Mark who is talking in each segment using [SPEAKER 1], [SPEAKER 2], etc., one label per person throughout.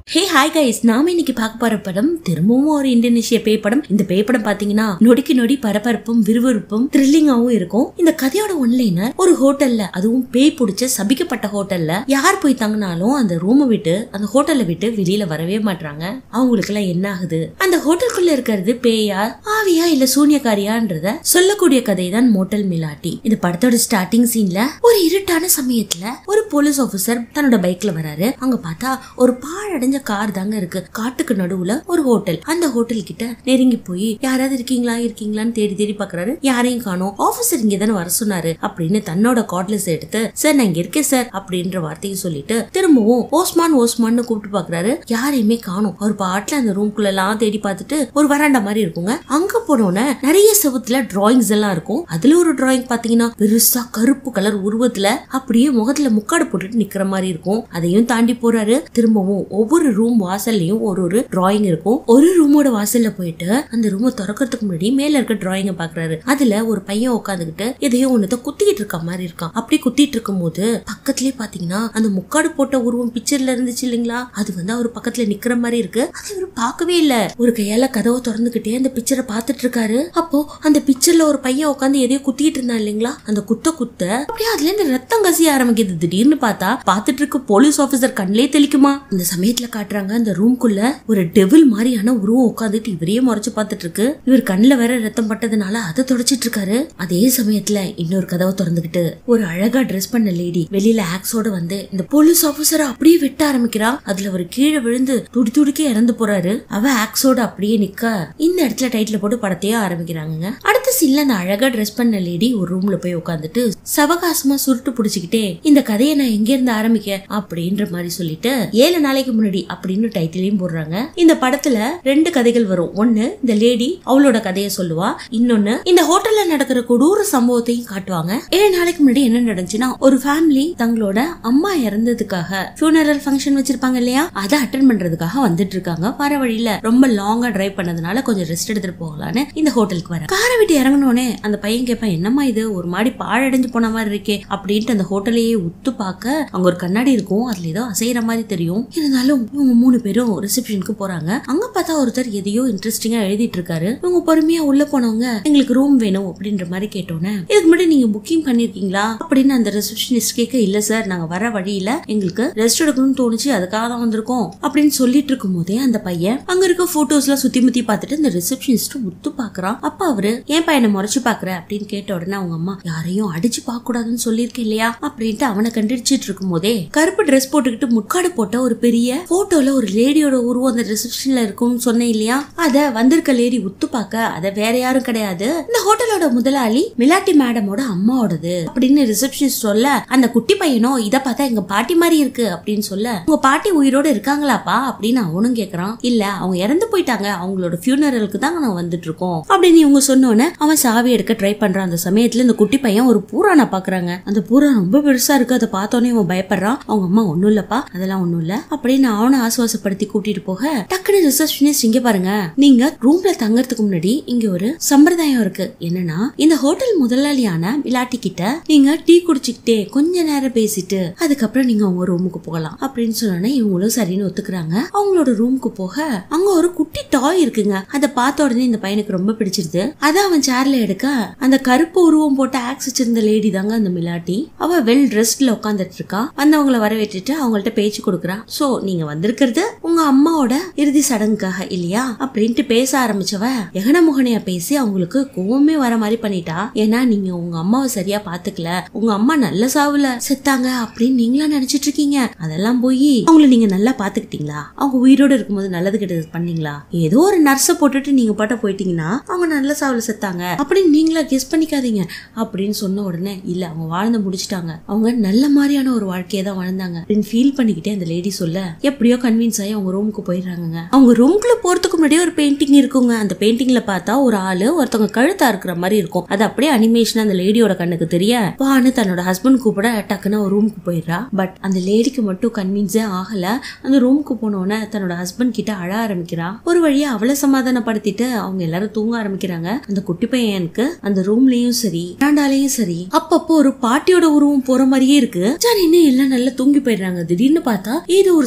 [SPEAKER 1] hey hi guys நாம இன்னைக்கு பார்க்க போற படம் திரும்பவும் ஒரு இந்தோனேஷிய பேய் படம் இந்த பேய் படம் பாத்தீங்கன்னா நொடிக்கு நொடி பரபரப்பும் விறுவிறுப்பும் த்ரில்லிங்காவும் இருக்கும் இந்த கதையோட ஒன்லைனர் ஒரு ஹோட்டல்ல அதுவும் பேய் பிடிச்ச சபிக்கப்பட்ட ஹோட்டல்ல யார் போய் தங்கினாலும் அந்த ரூமை விட்டு அந்த ஹோட்டல்ல விட்டு வெளியில வரவே மாட்டாங்க அவங்களுக்கு எல்லாம் என்ன ஆகுது அந்த ஹோட்டலுக்குள்ள இருக்கிறது பேயா ஆவியா இல்ல சூனியக்காரியான்றத சொல்லக்கூடிய கதை தான் மோட்டல் மிலாட்டி இந்த படத்தோட ஸ்டார்டிங் சீன்ல ஒரு இருட்டான சமயத்துல ஒரு போலீஸ் ஆபீசர் தன்னோட பைக்ல வராரு அங்க பார்த்தா ஒரு பாழடைஞ்ச கார் தாங்க இருக்கு காட்டுக்கு நடுவுல ஒரு ஹோட்டல் அந்த ஹோட்டல் கிட்ட நெருங்கி போய் யாராவது இருக்கீங்களா இருக்கீங்களான்னு தேடி தேடி பாக்குறாரு யாரையும் காணோம் ஆபீசர் இங்க தானே வர சொன்னாரு அப்படின்னு தன்னோட கார்ட்லெஸ் எடுத்து சார் நான் இங்க இருக்கேன் சார் அப்படின்ற வார்த்தையை சொல்லிட்டு திரும்பவும் ஓஸ்மான் ஓஸ்மான்னு கூப்பிட்டு பாக்குறாரு யாரையுமே காணோம் அவர் பாட்டுல அந்த ரூம்குள்ள எல்லாம் தேடி பார்த்துட்டு ஒரு வராண்டா மாதிரி இருக்குங்க அங்க போனோன்னே நிறைய செவுத்துல டிராயிங்ஸ் எல்லாம் இருக்கும் அதுல ஒரு டிராயிங் பாத்தீங்கன்னா பெருசா கருப்பு கலர் உருவத்துல அப்படியே முகத்துல முக்காடு போட்டுட்டு நிக்கிற மாதிரி இருக்கும் அதையும் தாண்டி போறாரு திரும்பவும் ஒவ்வொரு ரூம் வாசல்லையும் ஒரு ஒரு டிராயிங் இருக்கும் ஒரு ரூமோட வாசல்ல போயிட்டு அந்த ரூமை திறக்கிறதுக்கு முன்னாடி மேல இருக்க டிராயிங்க பாக்குறாரு அதுல ஒரு பையன் உட்காந்துக்கிட்டு எதையோ ஒன்னத குத்திக்கிட்டு இருக்க மாதிரி இருக்கான் அப்படி குத்திட்டு இருக்கும் போது பக்கத்துலயே பாத்தீங்கன்னா அந்த முக்காடு போட்ட உருவம் பிக்சர்ல இருந்துச்சு இல்லைங்களா அது வந்து அவர் பக்கத்துல நிக்கிற மாதிரி இருக்கு அது இவர் பார்க்கவே இல்ல ஒரு கையால கதவை திறந்துகிட்டே அந்த பிக்சரை பார்த்துட்டு இருக்காரு அப்போ அந்த பிக்சர்ல ஒரு பையன் உட்காந்து எதையோ குத்திட்டு இருந்தான் இல்லைங்களா அந்த குத்த குத்த அப்படியே அதுல இருந்து ரத்தம் கசிய ஆரம்பிக்குது திடீர்னு பார்த்தா பார்த்துட்டு இருக்க போலீஸ் ஆபீசர் கண்ணிலே தெளிக்குமா இந்த சமயத்துல காட்டுறாங்க அந்த ரூம்குள்ள ஒரு டெவில் மாதிரியான உருவம் உட்காந்துட்டு இவரையே முறைச்சு பார்த்துட்டு இருக்கு இவர் கண்ணுல வேற ரத்தம் பட்டதுனால அதை தொடச்சிட்டு இருக்காரு அதே சமயத்துல இன்னொரு கதவை திறந்துகிட்டு ஒரு அழகா ட்ரெஸ் பண்ண லேடி வெளியில ஆக்ஸோட வந்து இந்த போலீஸ் ஆபீசரை அப்படியே வெட்ட ஆரம்பிக்கிறா அதுல ஒரு கீழே விழுந்து துடி துடிக்க இறந்து போறாரு அவ ஆக்ஸோட அப்படியே நிக்க இந்த இடத்துல டைட்டில் போட்டு படத்தையே ஆரம்பிக்கிறாங்க அடுத்த சீன்ல அந்த அழகா ட்ரெஸ் பண்ண லேடி ஒரு ரூம்ல போய் உட்காந்துட்டு சவகாசமா சுருட்டு புடிச்சுக்கிட்டே இந்த கதையை நான் எங்க இருந்து ஆரம்பிக்க அப்படின்ற மாதிரி சொல்லிட்டு ஏழு நாளைக்கு முன்னாடி அப்படின்னு டைட்டிலையும் போடுறாங்க இந்த படத்துல ரெண்டு கதைகள் வரும் ஒண்ணு இந்த லேடி அவளோட கதையை சொல்லுவா இன்னொன்னு இந்த ஹோட்டல்ல நடக்கிற கொடூர சம்பவத்தையும் காட்டுவாங்க ஏழு நாளைக்கு முன்னாடி என்ன நடந்துச்சுன்னா ஒரு ஃபேமிலி தங்களோட அம்மா இறந்ததுக்காக ஃபியூனரல் ஃபங்க்ஷன் வச்சிருப்பாங்க இல்லையா அதை அட்டன் பண்றதுக்காக வந்துட்டு இருக்காங்க வர வழியில ரொம்ப லாங்கா டிரைவ் பண்ணதுனால கொஞ்சம் ரெஸ்ட் எடுத்துட்டு போகலான்னு இந்த ஹோட்டலுக்கு வர காரை விட்டு இறங்கினோடனே அந்த பையன் கேட்பான் என்னம்மா இது ஒரு மாடி பாழடைஞ்சு போன மாதிரி இருக்கே அப்படின்ட்டு அந்த ஹோட்டலையே உத்து பார்க்க அங்க ஒரு கண்ணாடி இருக்கும் அதுல ஏதோ அசைற மாதிரி தெரியும் இருந்தாலும் இவங்க மூணு பேரும் ரிசப்ஷனுக்கு போறாங்க அங்க பார்த்தா ஒருத்தர் எதையோ இன்ட்ரெஸ்டிங்கா எழுதிட்டு இருக்காரு இவங்க பொறுமையா உள்ள போனவங்க எங்களுக்கு ரூம் வேணும் அப்படின்ற மாதிரி கேட்டோன்னே இதுக்கு முன்னாடி நீங்க புக்கிங் பண்ணிருக்கீங்களா அப்படின்னு அந்த ரிசப்ஷனிஸ்ட் கேட்க இல்ல சார் நாங்க வர வழியில எங்களுக்கு ரெஸ்ட் எடுக்கணும்னு தோணுச்சு அதுக்காக தான் வந்திருக்கோம் அப்படின்னு சொல்லிட்டு இருக்கும் போதே அந்த பையன் அங்க இருக்க போட்டோஸ்லாம் சுத்தி முத்தி பார்த்துட்டு இந்த ரிசப்ஷனிஸ்ட் உத்து பாக்குறான் அப்ப அவரு ஏன் பையனை முறைச்சு பாக்குற அப்படின்னு கேட்ட உடனே அவங்க அம்மா யாரையும் அடிச்சு பார்க்க கூடாதுன்னு சொல்லியிருக்கேன் இல்லையா அப்படின்ட்டு அவனை கண்டிச்சிட்டு இருக்கும் போதே கருப்பு ட்ரெஸ் போட்டுக்கிட்டு முக்காடு போட்ட ஒரு பெரிய போட்டோல ஒரு லேடியோட உருவம் அந்த ரிசப்ஷன்ல இருக்கும்னு சொன்னேன் இல்லையா அத வந்திருக்க லேடி உத்து பார்க்க அத வேற யாரும் கிடையாது இந்த ஹோட்டலோட முதலாளி மிலாட்டி மேடமோட அம்மாவோடது அப்படின்னு ரிசப்ஷனிஸ்ட் சொல்ல அந்த குட்டி பையனும் இத பார்த்தா எங்க பாட்டி மாதிரி இருக்கு அப்படின்னு சொல்ல உங்க பாட்டி உயிரோட இருக்காங்களாப்பா அப்படின்னு அவனும் கேக்குறான் இல்ல அவங்க இறந்து போயிட்டாங்க அவங்களோட ஃபியூனரலுக்கு தான் நான் வந்துட்டு இருக்கோம் அப்படின்னு இவங்க சொன்னோன்னே அவன் சாவி எடுக்க ட்ரை பண்றான் அந்த சமயத்துல இந்த குட்டி பையன் ஒரு பூரானை பாக்குறாங்க அந்த பூரான் ரொம்ப பெருசா இருக்கு அதை பார்த்தோன்னே இவன் பயப்படுறான் அவங்க அம்மா ஒண்ணும் இல்லப்பா அதெல்லாம் ஒண்ணும் இல்ல அப்படின்னு அவனை ஆசுவாசப்படுத்தி கூட்டிட்டு போக டக்குனு ரிசப்ஷனிஸ்ட் இங்க பாருங்க நீங்க ரூம்ல தங்கறதுக்கு முன்னாடி இங்க ஒரு சம்பிரதாயம் இருக்கு என்னன்னா இந்த ஹோட்டல் முதலாளியான மிலாட்டி கிட்ட நீங்க டீ குடிச்சுக்கிட்டே கொஞ்ச நேரம் பேசிட்டு அதுக்கப்புறம் நீங்க உங்க ரூமுக்கு போகலாம் அப்படின்னு சொன்னோன்னே இவங்களும் சரின்னு ஒத்துக்குறாங்க அவங்களோட ரூமுக்கு போக அங்க ஒரு குட்டி டாய் இருக்குங்க அதை பார்த்த உடனே இந்த பையனுக்கு ரொம்ப பிடிச்சிருது அதை அவன் சேர்ல எடுக்க அந்த கருப்பு உருவம் போட்டு ஆக்ஸ் வச்சிருந்த லேடி தாங்க அந்த மிலாட்டி அவ வெல் ட்ரெஸ்ட்ல உட்காந்துட்டு இருக்கா வந்தவங்களை வரவேற்றுட்டு அவங்கள்ட்ட பேச்சு கொடுக்குறா சோ நீங்க வந்திருக்கிறது உங்க அம்மாவோட இறுதி சடங்குக்காக இல்லையா அப்படின்ட்டு பேச ஆரம்பிச்சவ எகன முகனையா பேசி அவங்களுக்கு கோவமே வர மாதிரி பண்ணிட்டா ஏன்னா நீங்க உங்க அம்மாவை சரியா பாத்துக்கல உங்க அம்மா நல்ல சாவுல செத்தாங்க அப்படின்னு நீங்களா நினைச்சிட்டு இருக்கீங்க அதெல்லாம் போய் அவங்கள நீங்க நல்லா பாத்துக்கிட்டீங்களா அவங்க உயிரோட இருக்கும்போது நல்லது கெட்டது பண்ணீங்களா ஏதோ ஒரு நர்ஸ போட்டுட்டு நீங்க பாட்ட போயிட்டீங்கன்னா அவங்க நல்ல சாவுல செத்தாங்க அப்படின்னு நீங்களா கெஸ் பண்ணிக்காதீங்க அப்படின்னு சொன்ன உடனே இல்ல அவங்க வாழ்ந்து முடிச்சிட்டாங்க அவங்க நல்ல மாதிரியான ஒரு வாழ்க்கையை தான் வாழ்ந்தாங்க அப்படின்னு ஃபீல் பண்ணிக்கிட்டே அந்த லேடி சொல்ல எப்படியோ கன்வின்ஸ் ஆகி அவங்க ரூமுக்கு போயிடுறாங்க அவங்க ரூம்குள்ள போறதுக்கு முன்னாடியே ஒரு பெயிண்டிங் இருக்குங்க அந்த பெயிண்டிங்ல பார்த்தா ஒரு ஆளு ஒருத்தவங்க கழுத்தா இருக்கிற மாதிரி இருக்கும் அது அப்படியே அனிமேஷன் அந்த லேடியோட கண்ணுக்கு தெரிய வான்னு தன்னோட ஹஸ்பண்ட் கூப்பிட டக்குன்னு ஒரு ரூமுக்கு போயிடுறா பட் அந்த லேடிக்கு மட்டும் கன்வின்ஸே ஆகல அந்த ரூமுக்கு போனோடனே தன்னோட ஹஸ்பண்ட் கிட்ட அழ ஆரம்பிக்கிறா ஒரு வழியா அவளை சமாதானப்படுத்திட்டு அவங்க எல்லாரும் தூங்க ஆரம்பிக்கிறாங்க அந்த குட்டி பையனுக்கு அந்த ரூம்லயும் சரி வராண்டாலையும் சரி அப்பப்போ ஒரு பாட்டியோட உருவம் போற மாதிரியே இருக்கு ஜானி இன்னும் எல்லாம் நல்லா தூங்கி போயிடுறாங்க திடீர்னு பார்த்தா ஏதோ ஒரு சத்தம் கேட்டு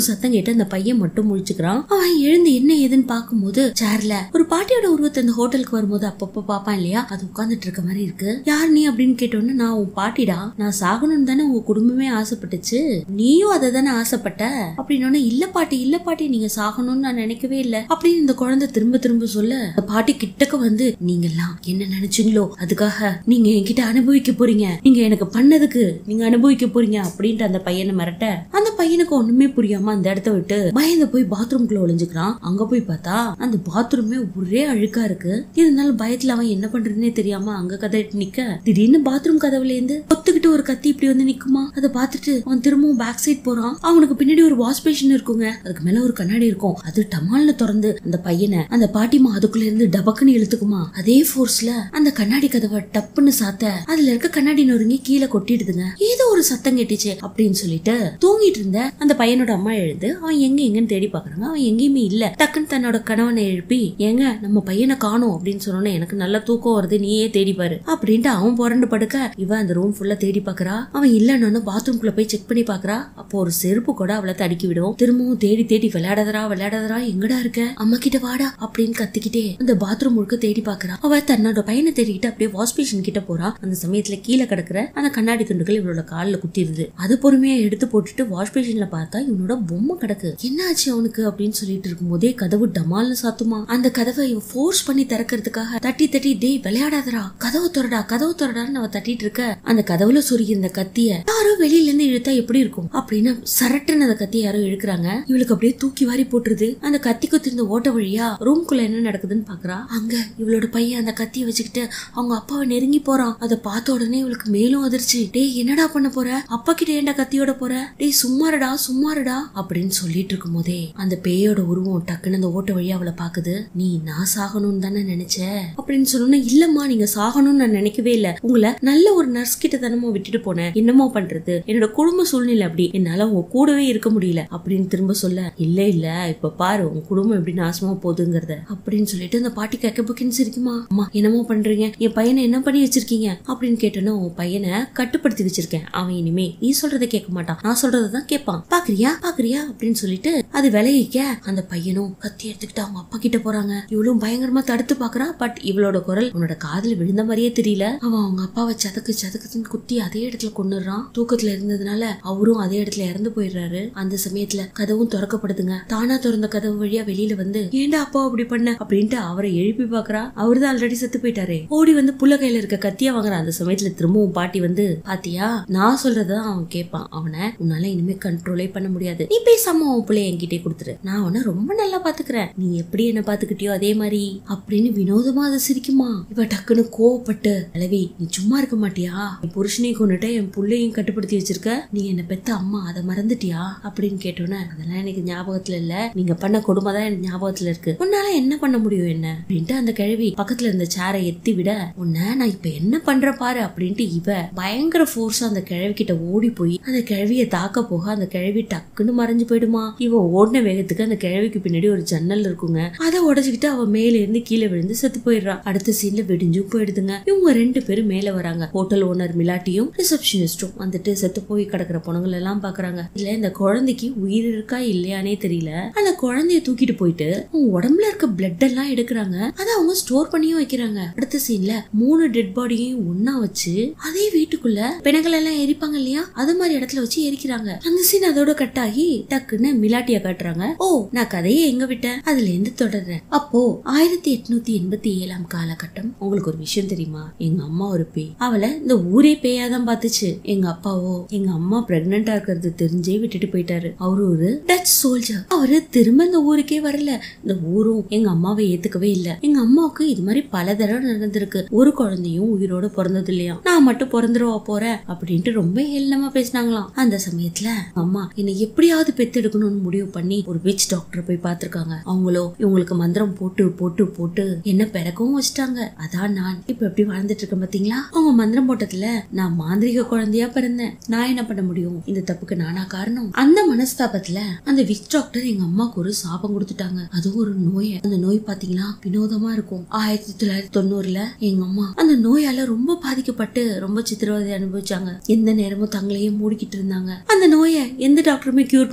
[SPEAKER 1] சொல்லிட்டு அந்த பையன் மட்டும் முழிச்சுக்கிறான் அவன் எழுந்து என்ன ஏதுன்னு பார்க்கும்போது சேர்ல ஒரு பாட்டியோட உருவத்தை அந்த ஹோட்டலுக்கு வரும்போது அப்பப்ப பாப்பான் இல்லையா அது உட்கார்ந்துட்டு இருக்க மாதிரி இருக்கு யார் நீ அப்படின்னு கேட்டோன்னு நான் உன் பாட்டிடா நான் சாகணும்னு தானே உங்க குடும்பமே ஆசைப்பட்டுச்சு நீயும் அதை தானே ஆசைப்பட்ட அப்படின்னு இல்ல பாட்டி இல்ல பாட்டி நீங்க சாகணும்னு நான் நினைக்கவே இல்ல அப்படின்னு இந்த குழந்தை திரும்ப திரும்ப சொல்ல அந்த பாட்டி கிட்டக்க வந்து நீங்க எல்லாம் என்ன நினைச்சீங்களோ அதுக்காக நீங்க என்கிட்ட அனுபவிக்க போறீங்க நீங்க எனக்கு பண்ணதுக்கு நீங்க அனுபவிக்க போறீங்க அப்படின்ட்டு அந்த பையனை மிரட்ட அந்த பையனுக்கு ஒண்ணுமே புரியாம அந்த இடத்த விட்டு பயந்து போய் பாத்ரூம்குள்ள ஒளிஞ்சுக்கிறான் அங்க போய் பார்த்தா அந்த பாத்ரூமே ஒரே அழுக்கா இருக்கு இருந்தாலும் பயத்துல அவன் என்ன பண்றதுன்னே தெரியாம அங்க கதை நிக்க திடீர்னு பாத்ரூம் கதவுல இருந்து ஒத்துக்கிட்டு ஒரு கத்தி இப்படி வந்து நிக்குமா அதை பார்த்துட்டு அவன் திரும்பவும் பேக் சைட் போறான் அவனுக்கு பின்னாடி ஒரு வாஷ் பேஷன் இருக்குங்க அதுக்கு மேல ஒரு கண்ணாடி இருக்கும் அது டமால்னு திறந்து அந்த பையனை அந்த பாட்டிமா அதுக்குள்ள இருந்து டபக்குன்னு இழுத்துக்குமா அதே ஃபோர்ஸ்ல அந்த கண்ணாடி கதவை டப்புன்னு சாத்த அதுல இருக்க கண்ணாடி நொறுங்கி கீழே கொட்டிடுதுங்க ஏதோ ஒரு சத்தம் கேட்டுச்சு அப்படின்னு சொல்லிட்டு தூங்கிட்டு இருந்த அந்த பையனோட அம்மா எழுந்து அவன் எங்க எங்கன்னு தேடி பாக்குறாங்க அவன் எங்கேயுமே இல்ல டக்குன்னு தன்னோட கணவனை எழுப்பி ஏங்க நம்ம பையனை காணோம் அப்படின்னு சொன்னோன்னே எனக்கு நல்ல தூக்கம் வருது நீயே தேடி பாரு அப்படின்ட்டு அவன் புரண்டு படுக்க இவன் அந்த ரூம் ஃபுல்லா தேடி பாக்குறா அவன் இல்லன்னு பாத்ரூம்குள்ள போய் செக் பண்ணி பாக்குறா அப்போ ஒரு செருப்பு கூட அவளை தடுக்கி விடும் திரும்பவும் தேடி தேடி விளையாடாதரா விளையாடாதரா எங்கடா இருக்க அம்மா கிட்ட வாடா அப்படின்னு கத்திக்கிட்டே அந்த பாத்ரூம் முழுக்க தேடி பாக்குறா அவ தன்னோட பையனை தேடிக்கிட்டு அப்படியே வாஷ் பேஷன் கிட்ட போறா அந்த சமயத்துல கீழே கிடக்குற அந்த கண்ணாடி துண்டுகள் இவளோட கால்ல குத்திருது அது பொறுமையா எடுத்து போட்டுட்டு வாஷ் பேஷன்ல பார்த்தா இவனோட பொம்மை கிடக்கு என்ன ஆச்சு அவனுக்கு அப்படின்னு சொல்லிட்டு இருக்கும் போதே கதவு டமால்னு சாத்துமா அந்த கதவை இவ ஃபோர்ஸ் பண்ணி திறக்கிறதுக்காக தட்டி தட்டி டேய் விளையாடாதடா கதவு திறடா கதவு திறடான்னு அவ தட்டிட்டு இருக்க அந்த கதவுல சொருகி இருந்த கத்திய யாரோ வெளியில இருந்து இழுத்தா எப்படி இருக்கும் அப்படின்னு சரட்டுன்னு அந்த கத்திய யாரோ இழுக்கிறாங்க இவளுக்கு அப்படியே தூக்கி வாரி போட்டுருது அந்த கத்தி குத்திருந்த ஓட்ட வழியா ரூம்குள்ள என்ன நடக்குதுன்னு பாக்குறா அங்க இவளோட பையன் அந்த கத்திய வச்சுக்கிட்டு அவங்க அப்பாவை நெருங்கி போறான் அதை பார்த்த உடனே இவளுக்கு மேலும் அதிர்ச்சி டேய் என்னடா பண்ண போற அப்பா கிட்ட ஏன்டா கத்தியோட போற டேய் சும்மாருடா சும்மாருடா அப்படின்னு சொல்லிட்டு இருக்கும் போதே அந்த பேயோட உருவம் டக்குன்னு அந்த ஓட்ட வழியா அவளை பாக்குது நீ நான் சாகணும்னு தானே நினைச்ச அப்படின்னு சொன்னோன்னா இல்லம்மா நீங்க சாகணும்னு நான் நினைக்கவே இல்ல உங்களை நல்ல ஒரு நர்ஸ் கிட்ட தானமோ விட்டுட்டு போனேன் என்னமோ பண்றது என்னோட குடும்ப சூழ்நிலை அப்படி என்னால உங்க கூடவே இருக்க முடியல அப்படின்னு திரும்ப சொல்ல இல்ல இல்ல இப்ப பாரு உங்க குடும்பம் எப்படி நாசமா போகுதுங்கிறத அப்படின்னு சொல்லிட்டு அந்த பாட்டி கேட்க புக்கின்னு சிரிக்குமா அம்மா என்னமோ பண்றீங்க என் பையனை என்ன பண்ணி வச்சிருக்கீங்க அப்படின்னு கேட்டோன்னா உன் பையனை கட்டுப்படுத்தி வச்சிருக்கேன் அவன் இனிமே நீ சொல்றதை கேட்க மாட்டான் நான் சொல்றதை தான் கேட்பான் பாக்குறியா பாக்குறியா அப்படின்னு சொல்லிட்டு அது விலகிக்க அந்த பையனும் கத்தி எடுத்துக்கிட்டு அவங்க அப்பா கிட்ட போறாங்க இவளும் பயங்கரமா தடுத்து பாக்குறா பட் இவளோட குரல் உன்னோட காதுல விழுந்த மாதிரியே தெரியல அவன் அவங்க அப்பாவை சதக்கு சதக்குன்னு குத்தி அதே இடத்துல கொண்டுறான் தூக்கத்துல இருந்ததுனால அவரும் அதே இடத்துல இறந்து போயிடுறாரு அந்த சமயத்துல கதவும் திறக்கப்படுதுங்க தானா திறந்த கதவு வழியா வெளியில வந்து ஏன்டா அப்பா அப்படி பண்ண அப்படின்ட்டு அவரை எழுப்பி பாக்குறா அவர்தான் ஆல்ரெடி செத்து போயிட்டாரே ஓடி வந்து புள்ள கையில இருக்க கத்தியா வாங்குறான் அந்த சமயத்துல திரும்பவும் பாட்டி வந்து பாத்தியா நான் சொல்றதான் அவன் கேட்பான் அவனை உன்னால இனிமே கண்ட்ரோலே பண்ண முடியாது நீ பேசாம உன் பிள்ளைய என்கிட்டே கொடுத்துரு நான் அவனை ரொம்ப நல்லா பாத்துக்கிறேன் நீ எப்படி என்ன பாத்துக்கிட்டியோ அதே மாதிரி அப்படின்னு வினோதமா அதை சிரிக்குமா இவ டக்குன்னு கோவப்பட்டு அளவி நீ சும்மா இருக்க மாட்டியா என் புருஷனையும் கொண்டுட்டு என் புள்ளையும் கட்டுப்படுத்தி வச்சிருக்க நீ என்ன பெத்த அம்மா அதை மறந்துட்டியா அப்படின்னு கேட்டோன்னே அதெல்லாம் எனக்கு ஞாபகத்துல இல்ல நீங்க பண்ண கொடுமை தான் எனக்கு ஞாபகத்துல இருக்கு உன்னால என்ன பண்ண முடியும் என்ன அப்படின்ட்டு அந்த கிழவி பக்கத்துல இருந்த சேரை எத்தி விட உன்னை நான் இப்ப என்ன பண்ற பாரு அப்படின்ட்டு இவ பயங்கர ஃபோர்ஸா அந்த கிழவி கிட்ட ஓடி போய் அந்த கிழவிய தாக்க போக அந்த கிழவி டக்குன்னு மறைஞ்சு போயிடுமா இவ ஓடின வேகத்துக்கு அந்த கிழவிக்கு பின்னாடி ஒரு ஜன்னல் இருக்குங்க அதை உடைச்சுக்கிட்டு அவ மேல இருந்து கீழே விழுந்து செத்து போயிடுறா அடுத்த சீன்ல வெடிஞ்சும் போயிடுதுங்க இவங்க ரெண்டு பேரும் மேல வராங்க ஹோட்டல் ஓனர் மிலாட்டியும் ரிசப்ஷனிஸ்டும் வந்துட்டு செத்து போய் கிடக்குற பொண்ணுங்களை எல்லாம் பாக்குறாங்க இல்ல இந்த குழந்தைக்கு உயிர் இருக்கா இல்லையானே தெரியல அந்த குழந்தைய தூக்கிட்டு போயிட்டு அவங்க உடம்புல இருக்க பிளட் எல்லாம் எடுக்கிறாங்க அதை அவங்க ஸ்டோர் பண்ணியும் வைக்கிறாங்க அடுத்த சீன்ல மூணு டெட் பாடியையும் ஒன்னா வச்சு அதே வீட்டுக்குள்ள பிணங்கள் எல்லாம் எரிப்பாங்க இல்லையா அது மாதிரி இடத்துல வச்சு எரிக்கிறாங்க அந்த சீன் அதோட கட் ஆகி டக்குன்னு மிலாட்டிய காட்டுறாங்க ஓ நான் கதையை எங்க விட்டேன் அதுல இருந்து தொடர்றேன் அப்போ ஆயிரத்தி எட்நூத்தி எண்பத்தி ஏழாம் காலகட்டம் உங்களுக்கு ஒரு விஷயம் தெரியுமா எங்க அம்மா ஒரு பேய் அவளை இந்த ஊரே பேயாதான் பார்த்துச்சு எங்க அப்பாவோ எங்க அம்மா பிரெக்னண்டா இருக்கிறது தெரிஞ்சே விட்டுட்டு போயிட்டாரு அவரு ஒரு டச் சோல்ஜர் அவரு திரும்ப இந்த ஊருக்கே வரல இந்த ஊரும் எங்க அம்மாவை ஏத்துக்கவே இல்ல எங்க அம்மாவுக்கு இது மாதிரி பல தடவை நடந்திருக்கு ஒரு குழந்தையும் உயிரோட பிறந்தது இல்லையா நான் மட்டும் பிறந்துருவா போறேன் அப்படின்ட்டு ரொம்ப ஏளனமா பேசினாங்களாம் அந்த சமயத்துல அம்மா என்னை எப்படியாவது பெத்தெடுக்கணும்னு முடிவு பண்ணி ஒரு விச் டாக்டர் போய் பார்த்திருக்காங்க அவங்களோ இவங்களுக்கு மந்திரம் போட்டு போட்டு போட்டு என்ன பிறக்கவும் வச்சுட்டாங்க அதான் நான் இப்ப எப்படி வாழ்ந்துட்டு இருக்கேன் பாத்தீங்களா அவங்க மந்திரம் போட்டதுல நான் மாந்திரிக குழந்தையா பிறந்தேன் நான் என்ன பண்ண முடியும் இந்த தப்புக்கு நானா காரணம் அந்த மனஸ்தாபத்துல அந்த விச் டாக்டர் எங்க அம்மாக்கு ஒரு சாபம் கொடுத்துட்டாங்க அதுவும் ஒரு நோய் அந்த நோய் பாத்தீங்கன்னா வினோதமா இருக்கும் ஆயிரத்தி தொள்ளாயிரத்தி தொண்ணூறுல எங்க அம்மா அந்த நோயால ரொம்ப பாதிக்கப்பட்டு ரொம்ப சித்திரவதை அனுபவிச்சாங்க எந்த நேரமும் தங்களையே மூடிக்கிட்டு இருந்தாங்க அந்த நோயை எந்த டாக்டருமே கியூர் பண்ண முன்னுக்கு